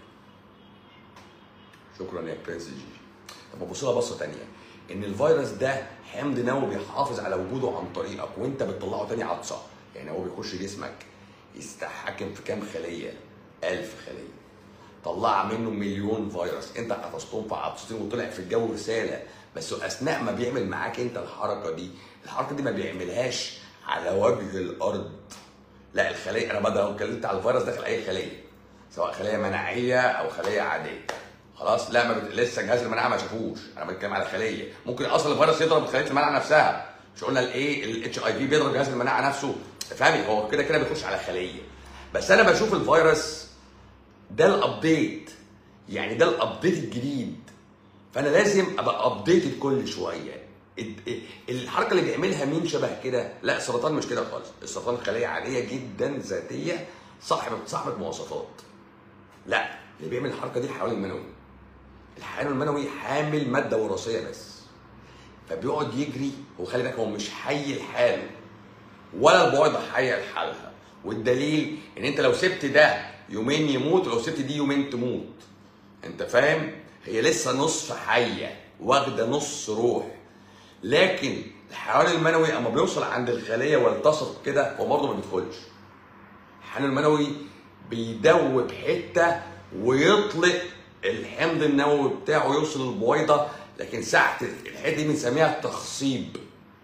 شكرا يا برنس جي طب ما تبص لها بصه ثانيه ان الفيروس ده حمض نووي بيحافظ على وجوده عن طريقك وانت بتطلعه تاني عطسه يعني هو بيخش جسمك يستحكم في كام خليه ألف خليه طلع منه مليون فيروس انت حفظتهم في عطستين وطلع في الجو رساله بس اثناء ما بيعمل معاك انت الحركه دي الحركه دي ما بيعملهاش على وجه الارض لا الخليه انا بدل لو اتكلمت على الفيروس داخل اي خليه سواء خليه مناعيه او خليه عاديه خلاص لا ما بت... لسه جهاز المناعه ما شافوش انا بتكلم على خليه ممكن اصلا الفيروس يضرب خليه المناعه نفسها مش قلنا الايه الاتش اي في بيضرب جهاز المناعه نفسه فاهمي هو كده كده بيخش على خليه بس انا بشوف الفيروس ده الابديت يعني ده الابديت الجديد فانا لازم ابقى ابديتد كل شويه ال- الحركه اللي بيعملها مين شبه كده لا السرطان مش كده خالص السرطان خليه عاديه جدا ذاتيه صاحبه صاحبه مواصفات لا اللي بيعمل الحركه دي الحيوان المنوي الحيوان المنوي حامل ماده وراثيه بس فبيقعد يجري هو خلي بالك هو مش حي لحاله ولا البويضه حيه لحالها والدليل ان انت لو سبت ده يومين يموت ولو سبت دي يومين تموت انت فاهم هي لسه نصف حيه واخده نص روح لكن الحيوان المنوي اما بيوصل عند الخليه ويلتصق كده هو برضه ما بيدخلش الحيوان المنوي بيدوب حته ويطلق الحمض النووي بتاعه يوصل للبويضه لكن ساعه الحته دي بنسميها تخصيب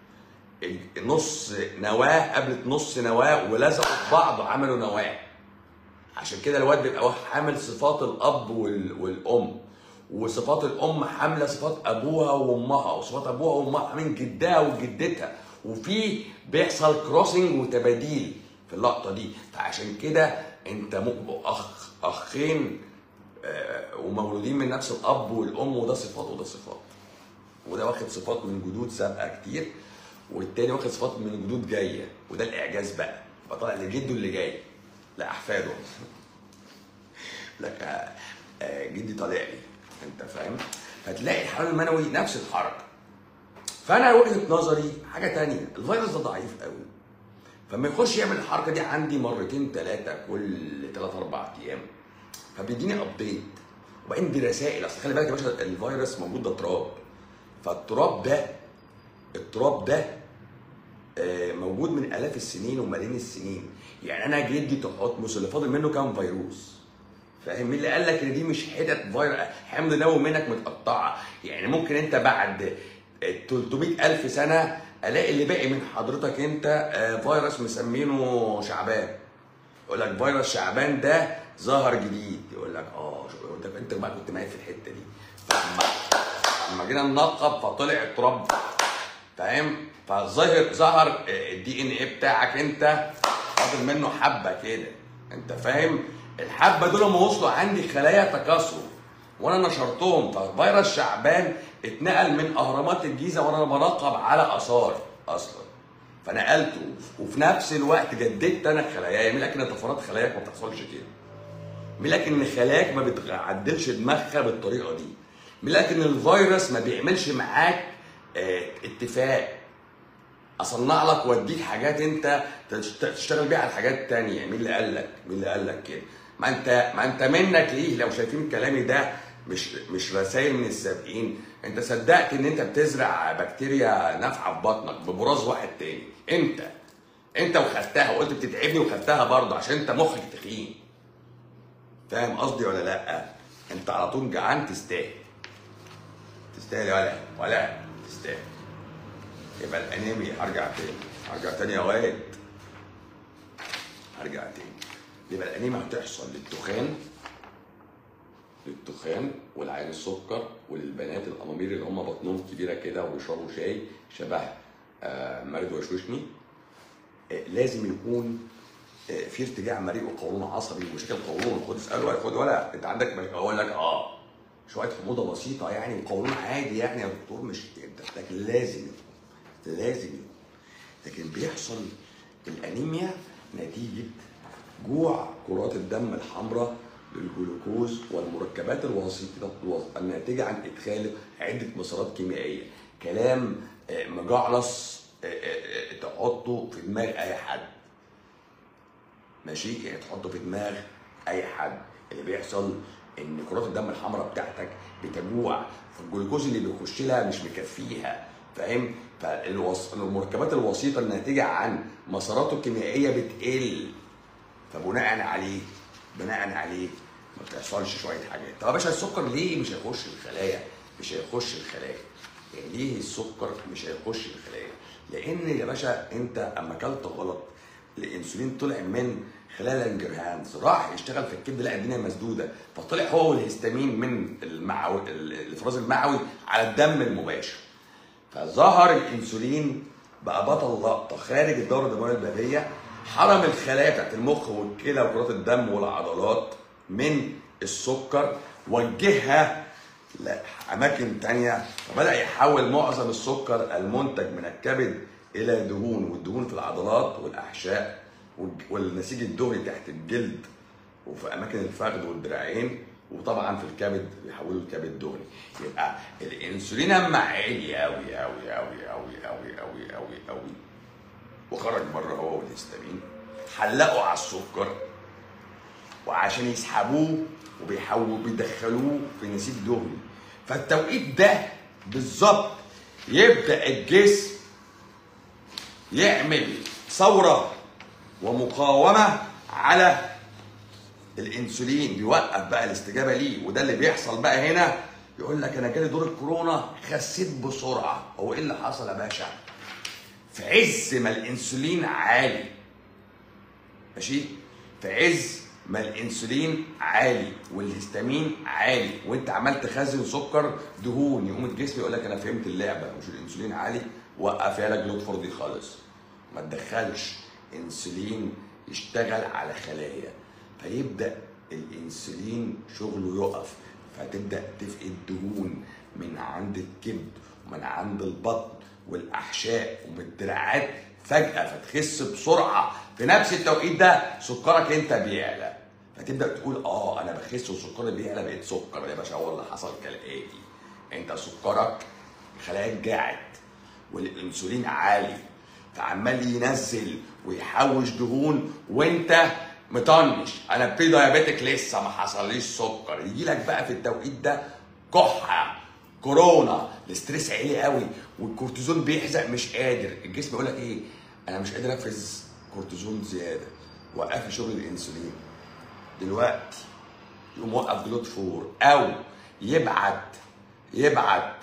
نص نواه قابلت نص نواه ولزقوا في بعض عملوا نواه عشان كده الواد بيبقى حامل صفات الاب وال- والام وصفات الام حامله صفات ابوها وامها وصفات ابوها وامها حاملين جدها وجدتها وفي بيحصل كروسنج وتباديل في اللقطه دي فعشان كده انت ممكن اخ اخين آه، ومولودين من نفس الاب والام وده صفات وده صفات وده واخد صفات من جدود سابقه كتير والتاني واخد صفات من جدود جايه وده الاعجاز بقى يبقى طالع لجده اللي جاي لاحفاده لك آه، آه، جدي طالع لي انت فاهم فتلاقي الحيوان المنوي نفس الحركه فانا وجهه نظري حاجه تانية الفيروس ده ضعيف قوي فما يخش يعمل الحركه دي عندي مرتين ثلاثه كل ثلاث اربع ايام فبيديني ابديت وبعدين دي رسائل اصل خلي بالك يا باشا الفيروس موجود ده تراب فالتراب ده التراب ده آه، موجود من الاف السنين وملايين السنين يعني انا جدي تحتمس اللي فاضل منه كام فيروس فاهم مين اللي قال لك ان دي مش حتت فيروس حمض نووي منك متقطعه يعني ممكن انت بعد 300 الف سنه الاقي اللي باقي من حضرتك انت آه، فيروس مسمينه شعبان يقول لك فيروس شعبان ده ظهر جديد يقول لك اه شو- يقول لك انت بقى كنت معايا في الحته دي فلما لما جينا ننقب فطلع التراب فاهم فظهر ظهر الدي ان ايه بتاعك انت فاضل منه حبه كده انت فاهم الحبه دول لما وصلوا عندي خلايا تكاثر وانا نشرتهم ففيروس شعبان اتنقل من اهرامات الجيزه وانا براقب على اثار اصلا فنقلته وفي نفس الوقت جددت انا خلاياي مين لكن طفرات خلاياك ما بتحصلش كده مين لكن ان خلاياك ما بتعدلش دماغها بالطريقه دي مين لكن الفيروس ما بيعملش معاك اه اتفاق اصنع لك واديك حاجات انت تشت- تشتغل بيها على حاجات تانية مين اللي قال لك مين اللي قال لك كده ما انت ما انت منك ليه لو شايفين كلامي ده مش مش رسائل من السابقين انت صدقت ان انت بتزرع بكتيريا نافعه في بطنك ببراز واحد تاني انت انت وخدتها وقلت بتتعبني وخدتها برضه عشان انت مخك تخين فاهم قصدي ولا لا انت على طول جعان تستاهل تستاهل ولا ولا تستاهل يبقى الانيميا هرجع تاني هرجع تاني يا واد هرجع تاني يبقى الانيميا هتحصل للتخان للتخان والعين السكر وللبنات الامامير اللي هم بطنهم كبيره كده وبيشربوا شاي شبه آه، مرد وشوشني آه، لازم يكون آه، في ارتجاع مريء وقولون عصبي ومشاكل قولون خد اساله خد ولا انت عندك مش- اقول لك اه شويه حموضه بسيطه يعني وقولون عادي يعني يا دكتور مش انت لكن لازم يكون لازم يكون لكن بيحصل الانيميا نتيجه جوع كرات الدم الحمراء للجلوكوز والمركبات الوسيطه الوس- الناتجه عن ادخال عده مسارات كيميائيه كلام آه، مجعلص آه، آه، آه، تحطه في دماغ اي حد ماشي يعني تحطه في دماغ اي حد اللي بيحصل ان كرات الدم الحمراء بتاعتك بتجوع فالجلوكوز اللي بيخش لها مش مكفيها فاهم فالمركبات الوسيطه الناتجه عن مساراته الكيميائيه بتقل فبناء عليه بناء عليه ما بتحصلش شويه حاجات طب يا باشا السكر ليه مش هيخش الخلايا مش هيخش الخلايا يعني ليه السكر مش هيخش الخلايا لان يا باشا انت اما اكلت غلط الانسولين طلع من خلال الانجرهانز راح يشتغل في الكبد لقى الدنيا مسدوده فطلع هو والهستامين من المعوي الافراز المعوي على الدم المباشر فظهر الانسولين بقى بطل لقطه خارج الدوره الدمويه البابيه حرم الخلايا بتاعت المخ والكلى وكرات الدم والعضلات من السكر وجهها لاماكن تانية فبدا يحول معظم السكر المنتج من الكبد الى دهون والدهون في العضلات والاحشاء والج- والنسيج الدهني تحت الجلد وفي اماكن الفخذ والدراعين وطبعا في الكبد بيحولوا الكبد دهني يبقى الانسولين اما عالي قوي قوي قوي قوي قوي قوي قوي قوي وخرج بره هو والهستامين حلقوا على السكر وعشان يسحبوه وبيحولوا بيدخلوه في نسيج دهني فالتوقيت ده بالظبط يبدا الجسم يعمل ثوره ومقاومه على الانسولين بيوقف بقى الاستجابه ليه وده اللي بيحصل بقى هنا يقول لك انا جالي دور الكورونا خسيت بسرعه هو ايه اللي حصل يا باشا في عز ما الانسولين عالي ماشي في عز ما الانسولين عالي والهستامين عالي وانت عمال تخزن سكر دهون يقوم الجسم يقول لك انا فهمت اللعبه مش الانسولين عالي وقفها لك جلوتفور دي خالص ما تدخلش انسولين يشتغل على خلايا فيبدا الانسولين شغله يقف فتبدا تفقد دهون من عند الكبد ومن عند البطن والاحشاء ومن الدراعات فجاه فتخس بسرعه في نفس التوقيت ده سكرك انت بيعلى فتبدا تقول اه انا بخس وسكري بيعلى بقيت سكر يا باشا هو اللي حصل كالاتي انت سكرك خلاياك جاعت والانسولين عالي فعمال ينزل ويحوش دهون وانت مطنش انا بري دايابيتك لسه ما حصليش سكر يجي لك بقى في التوقيت ده كحه كورونا الاستريس عالي قوي والكورتيزون بيحزق مش قادر الجسم يقول لك ايه انا مش قادر افرز كورتيزون زياده وقفي شغل الانسولين دلوقتي يقوم موقف جلوت فور او يبعت يبعت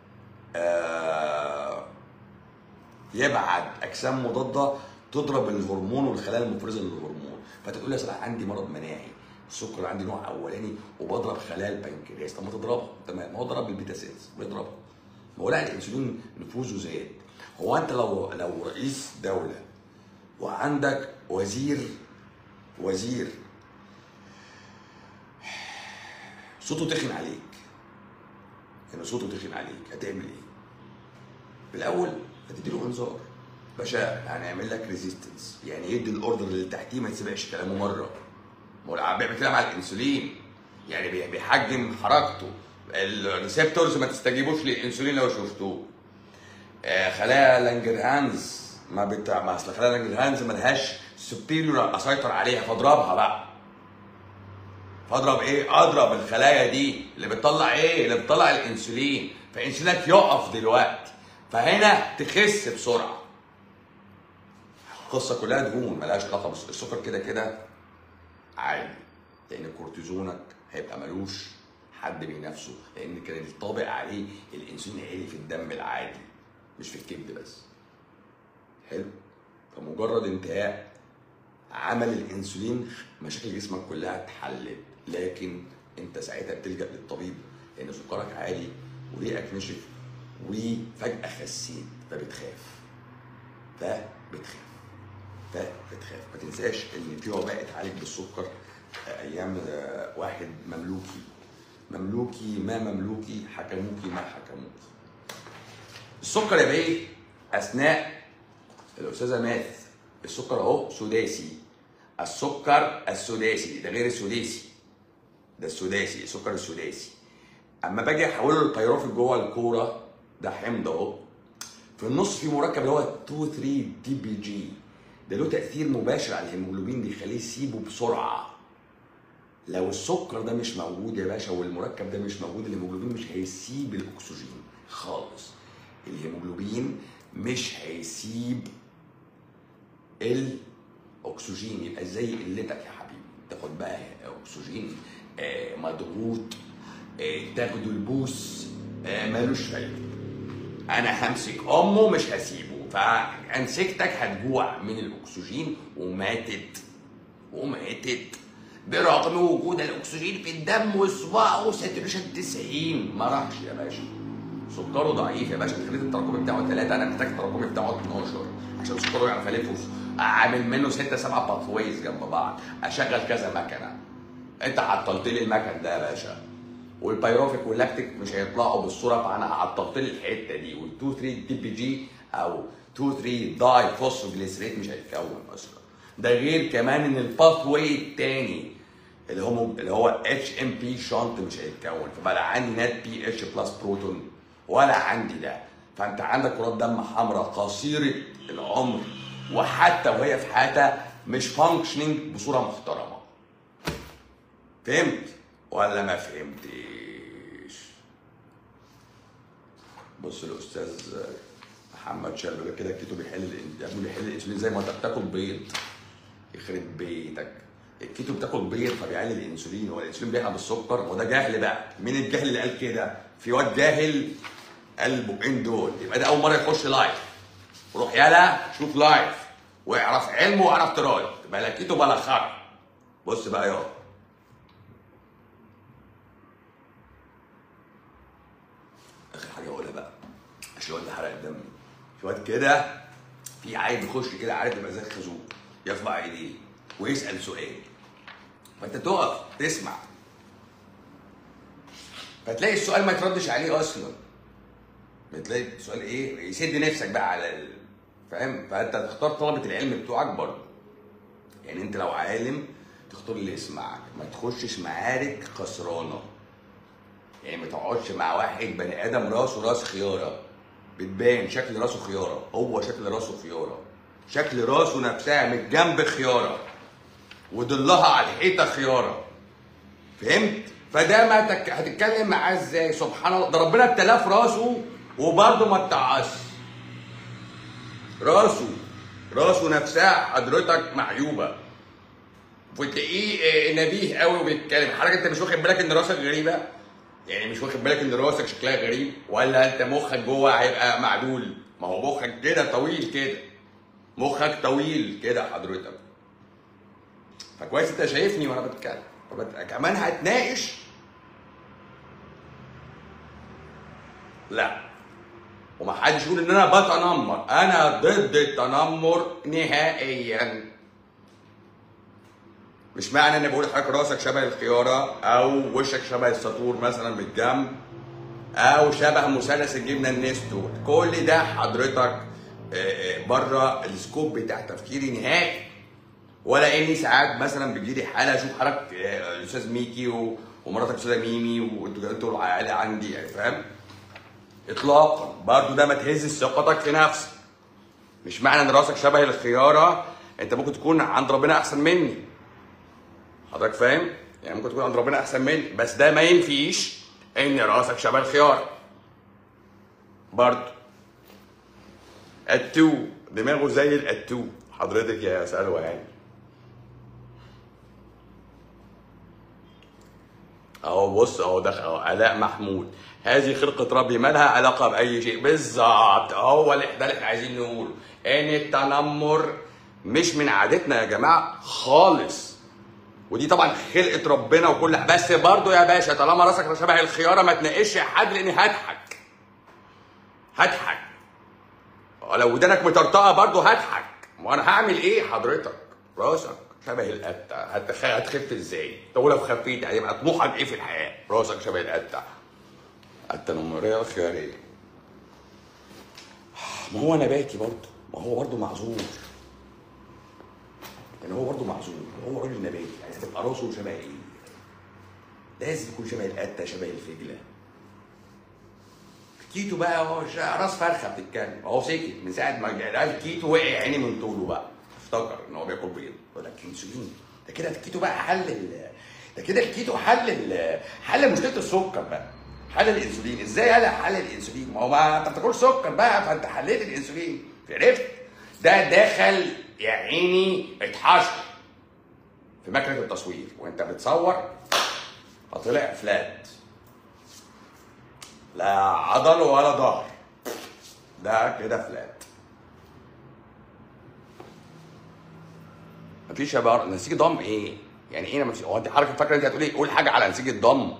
آه يبعت اجسام مضاده تضرب الهرمون والخلايا المفرزه للهرمون فتقول لي اصل عندي مرض مناعي السكر عندي نوع اولاني وبضرب خلايا البنكرياس طب ما تضربها تمام ما هو ضرب البيتا سيلز بيضربها ما هو لا الانسولين نفوذه زاد هو انت لو لو رئيس دوله وعندك وزير وزير صوته تخن عليك يعني صوته تخن عليك هتعمل ايه؟ في الاول هتديله انذار باشا هنعمل لك ريزيستنس يعني يدي الاوردر اللي تحتيه ما يسمعش كلامه مره ما هو بيعمل كده مع الانسولين يعني بي- بيحجم حركته الريسبتورز ما تستجيبوش للانسولين لو شفتوه آه، خلايا لانجرهانز ما بتاع ما اصل خلايا لانجرهانز ملهاش سوبيريور اسيطر عليها فاضربها بقى فاضرب ايه؟ اضرب الخلايا دي اللي بتطلع ايه؟ اللي بتطلع الانسولين فانسولينك يقف دلوقتي فهنا تخس بسرعه القصه كلها دهون ملهاش علاقه بس السكر كده كده عالي لان كورتيزونك هيبقى ملوش حد بينافسه لان كان الطابق عليه الانسولين عالي في الدم العادي مش في الكبد بس حلو فمجرد انتهاء عمل الانسولين مشاكل جسمك كلها اتحلت لكن انت ساعتها بتلجا للطبيب لان سكرك عالي وريقك نشف وفجاه خسيت فبتخاف فبتخاف فبتخاف ما تنساش ان في وباء اتعالج بالسكر ايام آه، واحد مملوكي مملوكي ما مملوكي حكموكي ما حكموكي السكر يا بيه اثناء الاستاذه ماث السكر اهو سداسي السكر السداسي ده غير السداسي ده السداسي السكر السداسي اما باجي احوله للبيروفيك جوه الكوره ده حمض اهو في النص في مركب اللي هو 2 3 دي بي جي ده له تاثير مباشر على الهيموجلوبين بيخليه يسيبه بسرعه لو السكر ده مش موجود يا باشا والمركب ده مش موجود الهيموجلوبين مش هيسيب الاكسجين خالص الهيموجلوبين مش هيسيب الاكسجين يبقى زي قلتك يا حبيبي تاخد بقى اكسجين آه، مضغوط آه، تاخد البوس آه، مالوش فايده انا همسك امه مش هسيبه فانسكتك هتجوع من الاكسجين وماتت وماتت برغم وجود الاكسجين في الدم وصباعه ساتوريشن 90 ما راحش يا باشا سكره ضعيف يا باشا خليت التراكمي بتاعه 3 انا محتاج التراكمي بتاعه 12 عشان سكره يعرف يلف اعمل منه 6 7 باثويز جنب بعض اشغل كذا مكنه انت عطلت لي المكن ده يا باشا والبيروفيك واللاكتيك مش هيطلعوا بالصوره فانا عطلت لي الحته دي وال 2 3 دي بي جي او 2 3 داي فوسفوجليسريت مش هيتكون اصلا ده غير كمان ان الباث واي التاني اللي هو اللي هو اتش ام بي شنط مش هيتكون فبقى لا عندي نت بي اتش بلس بروتون ولا عندي ده فانت عندك كرات دم حمراء قصيره العمر وحتى وهي في حياتها مش فانكشننج بصوره محترمه فهمت ولا ما فهمتش بص الاستاذ محمد شلبي بيقول كده الكيتو بيحل الإن- يا ابني بيحل الانسولين زي ما انت بتاكل بيض يخرب بيتك الكيتو بتاكل بيض فبيقلل الانسولين هو الانسولين بيحرق بالسكر وده جهل بقى مين الجاهل اللي قال كده في واد جاهل قال البقين دول يبقى ده اول مره يخش لايف روح يلا شوف لايف واعرف علمه واعرف تراي بلا كيتو بلا خر بص بقى يا اخر حاجه اقولها بقى عشان الواد ده حرق الدم في واد كده في عيل بيخش كده عارف يبقى زي الخازوق يرفع ايديه ويسال سؤال فانت تقف تسمع فتلاقي السؤال ما يتردش عليه اصلا بتلاقي السؤال ايه يسد نفسك بقى على ال... فاهم فانت تختار طلبه العلم بتوعك برضه يعني انت لو عالم تختار اللي يسمعك ما تخشش معارك خسرانه يعني ما تقعدش مع واحد بني ادم راسه راس خياره بتبان شكل راسه خياره هو شكل راسه خياره شكل راسه نفسها من الجنب خياره وضلها على الحيطه خياره فهمت فده ما تك... هتتكلم معاه ازاي سبحان الله ده ربنا ابتلاه في راسه وبرضه ما اتعص راسه راسه نفسها حضرتك معيوبه وتلاقيه آه، نبيه قوي وبيتكلم حضرتك انت مش واخد بالك ان راسك غريبه يعني مش واخد بالك ان راسك شكلها غريب ولا انت مخك جوه هيبقى معدول ما هو مخك كده طويل كده مخك طويل كده حضرتك فكويس انت شايفني وانا بتكلم فبت... كمان هتناقش لا ومحدش يقول ان انا بتنمر انا ضد التنمر نهائيا مش معنى ان بقول لحضرتك راسك شبه الخياره او وشك شبه الساطور مثلا بالجنب او شبه مثلث الجبنه النستو كل ده حضرتك بره السكوب بتاع تفكيري نهائي ولا اني ساعات مثلا بتجيلي حاله اشوف حضرتك آه، الاستاذ ميكي و- ومراتك استاذه ميمي وانتوا انتوا العائله عندي يعني فاهم اطلاقا برضو ده ما تهزش ثقتك في نفسك مش معنى ان راسك شبه الخياره انت ممكن تكون عند ربنا احسن مني حضرتك فاهم يعني ممكن تكون عند ربنا احسن مني بس ده ما ينفيش ان راسك شبه الخياره برضو التو دماغه زي الاتو حضرتك يا سلوى يعني اهو بص اهو دخل اهو علاء محمود هذه خلقة ربي ما لها علاقة بأي شيء بالظبط هو اللي ده اللي احنا عايزين نقوله إن التنمر مش من عادتنا يا جماعة خالص ودي طبعا خلقة ربنا وكل بس برضه يا باشا طالما راسك شبه الخيارة ما تناقشش حد لأني هضحك هضحك لو ودانك مطرطقة برضه هضحك ما أنا هعمل إيه حضرتك راسك شبه القتة هتخ... هتخف ازاي؟ طب لو خفيت هيبقى طموحك ايه في الحياة؟ راسك شبه القتة التنمرية الخيارية ما هو نباتي برضه ما هو برضه معذور يعني هو برضه معذور هو راجل نباتي عايز تبقى راسه شبه ايه؟ لازم يكون شبه القتة شبه الفجلة كيتو بقى هو شا- راس فرخه بتتكلم هو سكت من ساعه ما جه قال كيتو وقع عيني من طوله بقى افتكر ان هو بياكل بيض يقول لك انسولين ده كده الكيتو بقى حل ال- ده كده الكيتو حل ال- حل مشكله السكر بقى حل الانسولين ازاي قال حل الانسولين ما هو ما انت بتاكلش سكر بقى فانت حليت الانسولين عرفت ده دخل يا عيني اتحشر في مكنه التصوير وانت بتصور فطلع فلات لا عضل ولا ظهر ده كده فلات مفيش يا بقى نسيج ضم ايه؟ يعني ايه نسيج هو انت حضرتك فاكره انت هتقولي قول حاجه على نسيج الضم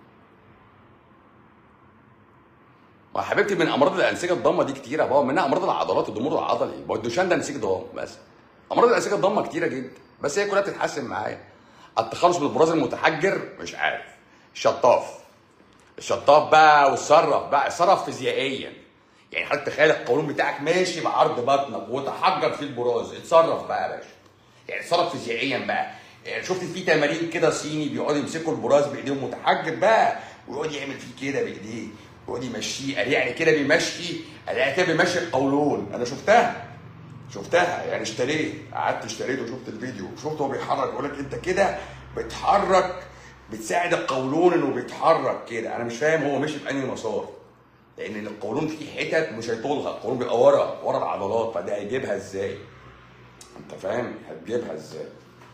ما حبيبتي من امراض الانسجه الضمه دي كتيره بقى منها امراض العضلات الضمور العضلي ما هو الدوشان ده نسيج ضم بس امراض الانسجه الضمه كتيره جدا بس هي كلها بتتحسن معايا التخلص من البراز المتحجر مش عارف الشطاف الشطاف بقى والصرف بقى صرف فيزيائيا يعني حضرتك تخيل القولون بتاعك ماشي بعرض بطنك وتحجر فيه البراز اتصرف بقى يا باشا يعني اتصرف فيزيائيا بقى يعني شفت في تمارين كده صيني بيقعدوا يمسكوا البراز بايديهم متحجر بقى ويقعد يعمل فيه كده بايديه ويقعد يمشيه قال يعني كده بيمشي قال كده بيمشي القولون انا شفتها شفتها يعني اشتريت قعدت اشتريت وشفت الفيديو شفت هو بيحرك يقول لك انت كده بتحرك بتساعد القولون انه بيتحرك كده انا مش فاهم هو ماشي في انهي مسار لان القولون فيه حتت مش هيطولها القولون بيبقى ورا ورا العضلات فده هيجيبها ازاي انت فاهم هتجيبها ازاي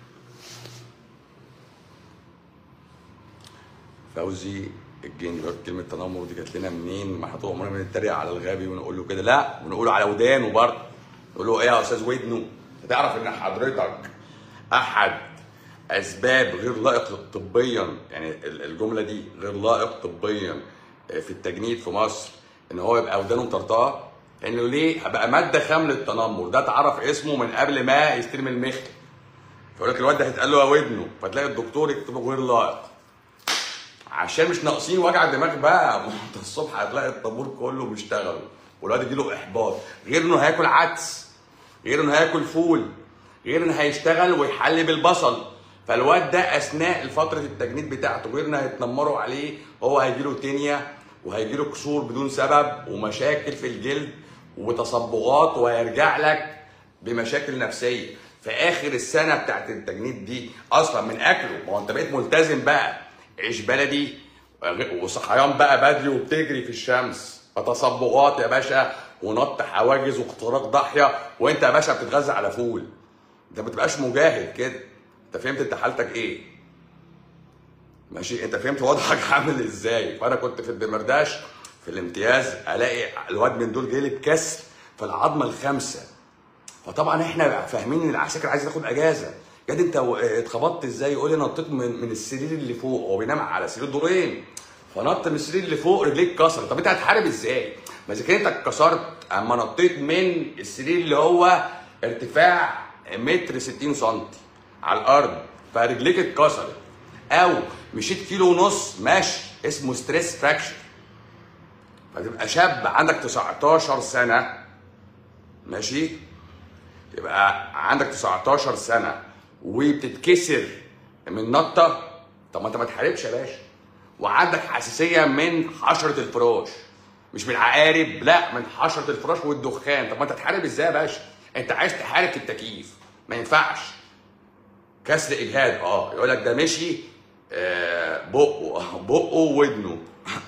فوزي الجن بيقول كلمه تنمر دي جات لنا منين؟ ما احنا طول عمرنا بنتريق على الغبي ونقول له كده لا ونقول على ودانه برضه نقول له ايه يا استاذ ودنه؟ تعرف ان حضرتك احد اسباب غير لائق طبيا يعني الجمله دي غير لائق طبيا في التجنيد في مصر ان هو يبقى ودانه مطرطقه انه ليه بقى ماده خام للتنمر ده اتعرف اسمه من قبل ما يستلم المخ فيقول لك الواد ده هيتقال له يا ودنه فتلاقي الدكتور يكتبه غير لائق عشان مش ناقصين وجع دماغ بقى ما انت الصبح هتلاقي الطابور كله بيشتغل والواد يجيله احباط غير انه هياكل عدس غير انه هياكل فول غير انه هيشتغل ويحلي بالبصل فالواد ده اثناء فتره التجنيد بتاعته غير انه هيتنمروا عليه هو هيجيله تينيا وهيجيله كسور بدون سبب ومشاكل في الجلد وتصبغات وهيرجع لك بمشاكل نفسيه في اخر السنه بتاعت التجنيد دي اصلا من اكله ما هو انت بقيت ملتزم بقى عيش بلدي وصحيان بقى بدري وبتجري في الشمس فتصبغات يا باشا ونط حواجز واختراق ضاحيه وانت يا باشا بتتغذى على فول انت ما بتبقاش مجاهد كده انت فهمت انت حالتك ايه ماشي انت فهمت وضعك عامل ازاي فانا كنت في الدمرداش في الامتياز الاقي الواد من دول جاي بكسر في العظمه الخامسه فطبعا احنا فاهمين ان العساكر عايز تاخد اجازه جد انت اتخبطت ازاي يقول لي نطيت من, من السرير اللي فوق هو بينام على سرير دورين فنط من السرير اللي فوق رجليك اتكسرت طب انت هتحارب ازاي ما اذا كنت اتكسرت اما نطيت من السرير اللي هو ارتفاع متر 60 سم على الارض فرجليك اتكسرت او مشيت كيلو ونص ماشي اسمه ستريس فراكشر فتبقى شاب عندك 19 سنه ماشي يبقى عندك 19 سنه وبتتكسر من نطه طب ما انت ما تحاربش يا باشا وعندك حساسيه من حشره الفراش مش من العقارب لا من حشره الفراش والدخان طب ما انت تحارب ازاي يا باشا انت عايز تحارب في التكييف ما ينفعش كسر اجهاد اه يقول لك ده مشي آه بقه بقه وودنه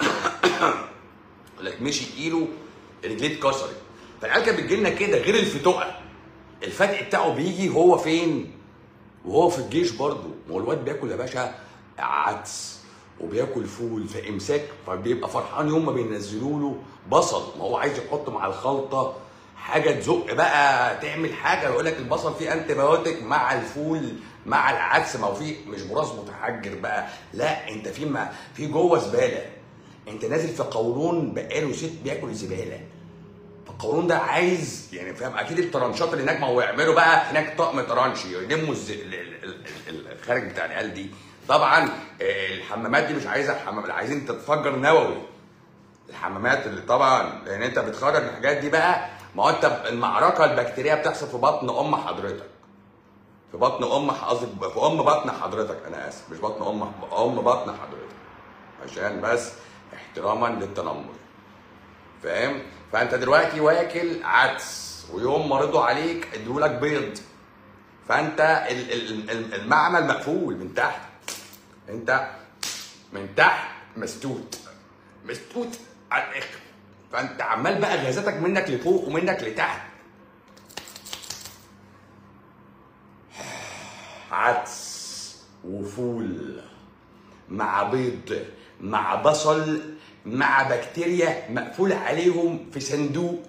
يقول لك مشي كيلو رجليه اتكسرت فالعيال كانت بتجي لنا كده غير الفتقه الفتق بتاعه بيجي هو فين؟ وهو في الجيش برضه ما هو الواد بياكل يا باشا عدس وبياكل فول في امساك فبيبقى فرحان يوم ما بينزلوا له بصل ما هو عايز يحط مع الخلطه حاجه تزق بقى تعمل حاجه يقول لك البصل فيه انتي بايوتيك مع الفول مع العدس ما هو فيه مش براس متحجر بقى لا انت في ما في جوه زباله انت نازل في قولون بقاله ست بياكل زباله القولون ده عايز يعني فاهم اكيد الترانشات اللي هناك ما هو يعملوا بقى هناك طقم ترانش يلموا الز... ال... ال... ال... الخارج بتاع العيال دي طبعا الحمامات دي مش عايزه حمام عايزين تتفجر نووي الحمامات اللي طبعا لان انت بتخرج الحاجات دي بقى ما هو انت المعركه البكتيريه بتحصل في بطن ام حضرتك في بطن ام قصدي في ام بطن حضرتك انا اسف مش بطن ام ام بطن حضرتك عشان بس احتراما للتنمر فاهم فانت دلوقتي واكل عدس ويوم ما رضوا عليك ادولك بيض فانت المعمل مقفول من تحت انت من تحت مسدود مسدود على الاخر فانت عمال بقى غازاتك منك لفوق ومنك لتحت عدس وفول مع بيض مع بصل مع بكتيريا مقفول عليهم في صندوق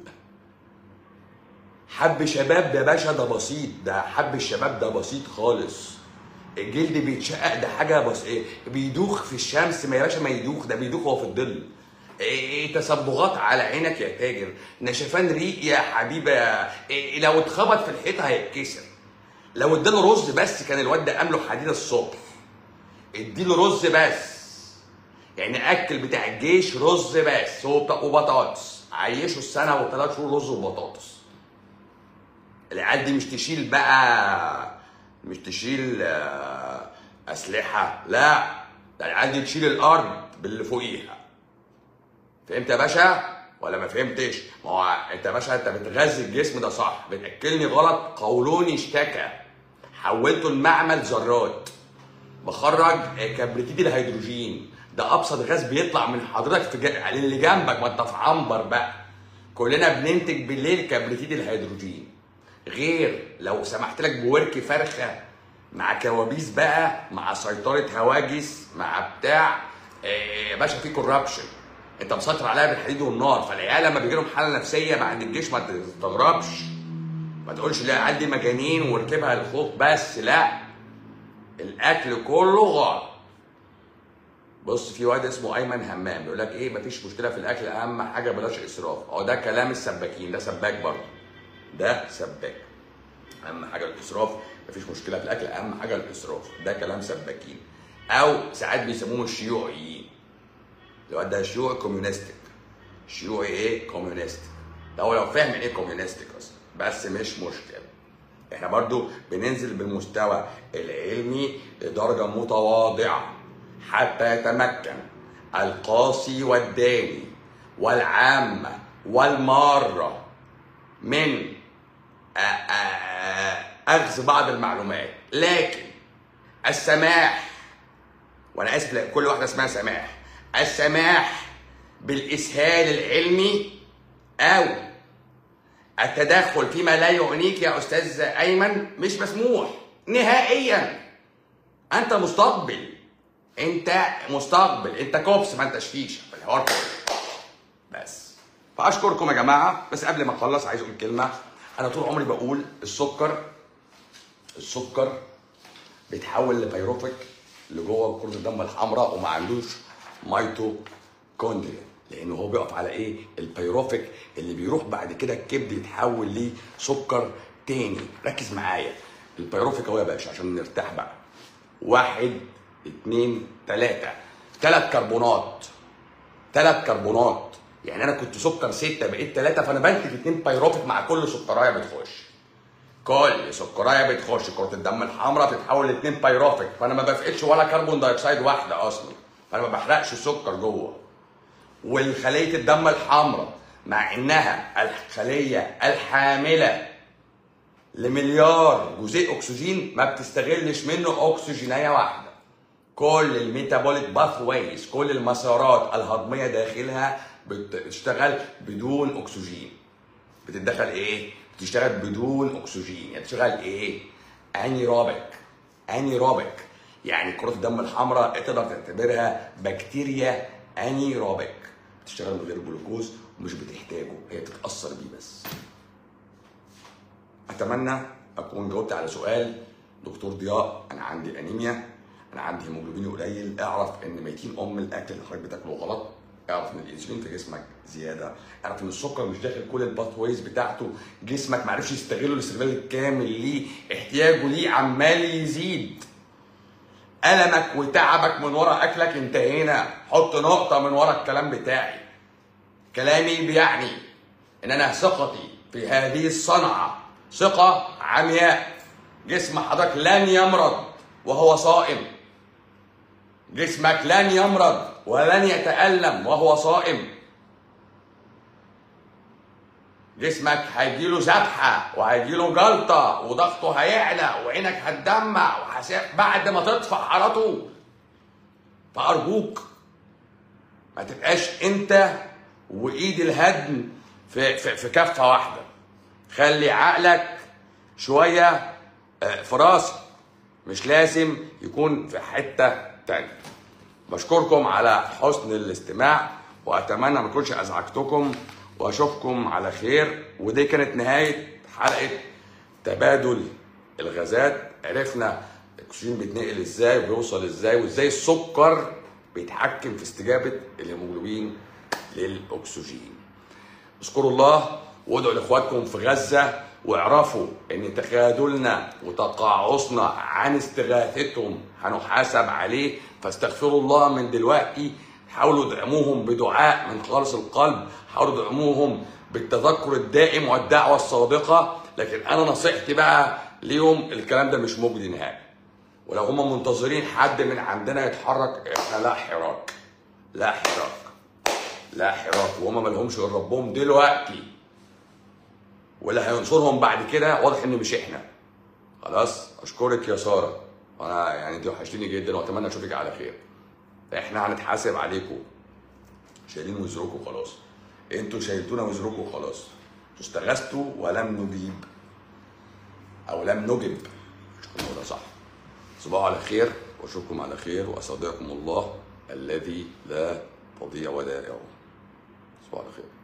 حب شباب يا باشا ده بسيط ده حب الشباب ده بسيط خالص الجلد بيتشقق ده حاجه بس ايه بيدوخ في الشمس ما يا باشا ما يدوخ ده بيدوخ هو في الظل إيه تصبغات على عينك يا تاجر نشفان ريق يا حبيبه إيه لو اتخبط في الحيطه هيتكسر لو اداله رز بس كان الواد ده قام له حديد الصبح اديله رز بس يعني اكل بتاع الجيش رز بس وبطاطس عيشه السنه وثلاث شهور رز وبطاطس العيال دي مش تشيل بقى مش تشيل آه، اسلحه لا ده العيال دي تشيل الارض باللي فوقيها فهمت يا باشا ولا ما فهمتش ما هو انت يا باشا انت بتغذي الجسم ده صح بتاكلني غلط قولوني اشتكى حولته لمعمل ذرات بخرج كبريتيد الهيدروجين ده ابسط غاز بيطلع من حضرتك في جا... اللي جنبك ما انت في عنبر بقى كلنا بننتج بالليل كبريتيد الهيدروجين غير لو سمحت لك بورك فرخه مع كوابيس بقى مع سيطره هواجس مع بتاع إيه يا باشا في كوربشن انت مسيطر عليها بالحديد والنار فالعيال لما بيجي لهم حاله نفسيه بعد الجيش ما تستغربش ما تقولش لا العيال دي مجانين وركبها الخوف بس لا الاكل كله غلط بص في واد اسمه ايمن همام بيقول لك ايه مفيش مشكله في الاكل اهم حاجه بلاش اسراف اهو ده كلام السباكين ده سباك برضه ده سباك اهم حاجه الاسراف مفيش مشكله في الاكل اهم حاجه الاسراف ده كلام سباكين او ساعات بيسموهم الشيوعيين الواد ده شيوعي كوميونستيك شيوعي ايه كوميونستيك ده هو لو فاهم ايه كوميونستيك اصلا بس مش مشكله احنا برضو بننزل بالمستوى العلمي لدرجه متواضعه حتى يتمكن القاصي والداني والعامه والماره من آ- آ- اخذ بعض المعلومات لكن السماح وانا اسف لا، كل واحده اسمها سماح السماح بالاسهال العلمي او التدخل فيما لا يعنيك يا استاذ ايمن مش مسموح نهائيا انت مستقبل انت مستقبل انت كوبس ما انتش فيشه في الحوار كله بس فاشكركم يا جماعه بس قبل ما اخلص عايز اقول كلمه انا طول عمري بقول السكر السكر بيتحول لبيروفيك اللي جوه كرة الدم الحمراء وما عندوش ميتوكوندريا لانه هو بيقف على ايه؟ البيروفيك اللي بيروح بعد كده الكبد يتحول لسكر تاني ركز معايا البيروفيك اهو يا باشا عشان نرتاح بقى واحد اتنين تلاتة تلات كربونات تلات كربونات يعني انا كنت سكر ستة بقيت تلاتة فانا بنتج اتنين بيروفيك مع كل سكرايه بتخش كل سكرايه بتخش كرة الدم الحمراء بتتحول لاتنين بيروفيك فانا ما بفقدش ولا كربون دايوكسيد واحده اصلا فانا ما بحرقش السكر جوه والخليه الدم الحمراء مع انها الخليه الحامله لمليار جزيء اكسجين ما بتستغلش منه اكسجينيه واحده كل الميتابوليك باث ويز كل المسارات الهضميه داخلها بتشتغل بدون اكسجين بتتدخل ايه بتشتغل بدون اكسجين يعني بتشتغل ايه انيروبيك انيروبيك يعني كرة الدم الحمراء تقدر تعتبرها بكتيريا انيروبيك بتشتغل من غير جلوكوز ومش بتحتاجه هي بتتاثر بيه بس اتمنى اكون جاوبت على سؤال دكتور ضياء انا عندي انيميا انا عندي هيموجلوبيني قليل اعرف ان ميتين ام الاكل اللي حضرتك بتاكله غلط اعرف ان الانسولين في جسمك زياده اعرف ان السكر مش داخل كل الباث ويز بتاعته جسمك ما عرفش يستغله الاستغلال الكامل ليه احتياجه ليه عمال يزيد المك وتعبك من ورا اكلك انتهينا حط نقطه من ورا الكلام بتاعي كلامي بيعني ان انا ثقتي في هذه الصنعه ثقه عمياء جسم حضرتك لن يمرض وهو صائم جسمك لن يمرض ولن يتألم وهو صائم جسمك هيجيله ذبحة وهيجيله جلطة وضغطه هيعلى وعينك هتدمع وحساب بعد ما تطفى حرارته فأرجوك ما تبقاش انت وايد الهدم في, في, في كفة واحدة خلي عقلك شوية آه، في راسك مش لازم يكون في حتة تانية بشكركم على حسن الاستماع واتمنى ما اكونش ازعجتكم واشوفكم على خير ودي كانت نهايه حلقه تبادل الغازات عرفنا الاكسجين بيتنقل ازاي وبيوصل ازاي وازاي السكر بيتحكم في استجابه الهيموجلوبين للاكسجين اذكروا الله وادعوا لاخواتكم في غزه واعرفوا ان تخاذلنا وتقاعسنا عن استغاثتهم هنحاسب عليه فاستغفروا الله من دلوقتي حاولوا ادعموهم بدعاء من خالص القلب حاولوا ادعموهم بالتذكر الدائم والدعوه الصادقه لكن انا نصيحتي بقى ليهم الكلام ده مش مجدي نهائي ولو هم منتظرين حد من عندنا يتحرك احنا لا حراك لا حراك لا حراك وهم ما لهمش غير ربهم دلوقتي واللي هينصرهم بعد كده واضح ان مش احنا خلاص اشكرك يا ساره وانا يعني انت وحشتيني جدا واتمنى اشوفك على خير احنا هنتحاسب عليكم شايلين وزركم خلاص انتوا شايلتونا وزركم خلاص استغثتوا ولم نجيب او لم نجب مش هو ده صح تصبحوا على خير واشوفكم على خير واستودعكم الله الذي لا تضيع ودائعه تصبحوا على خير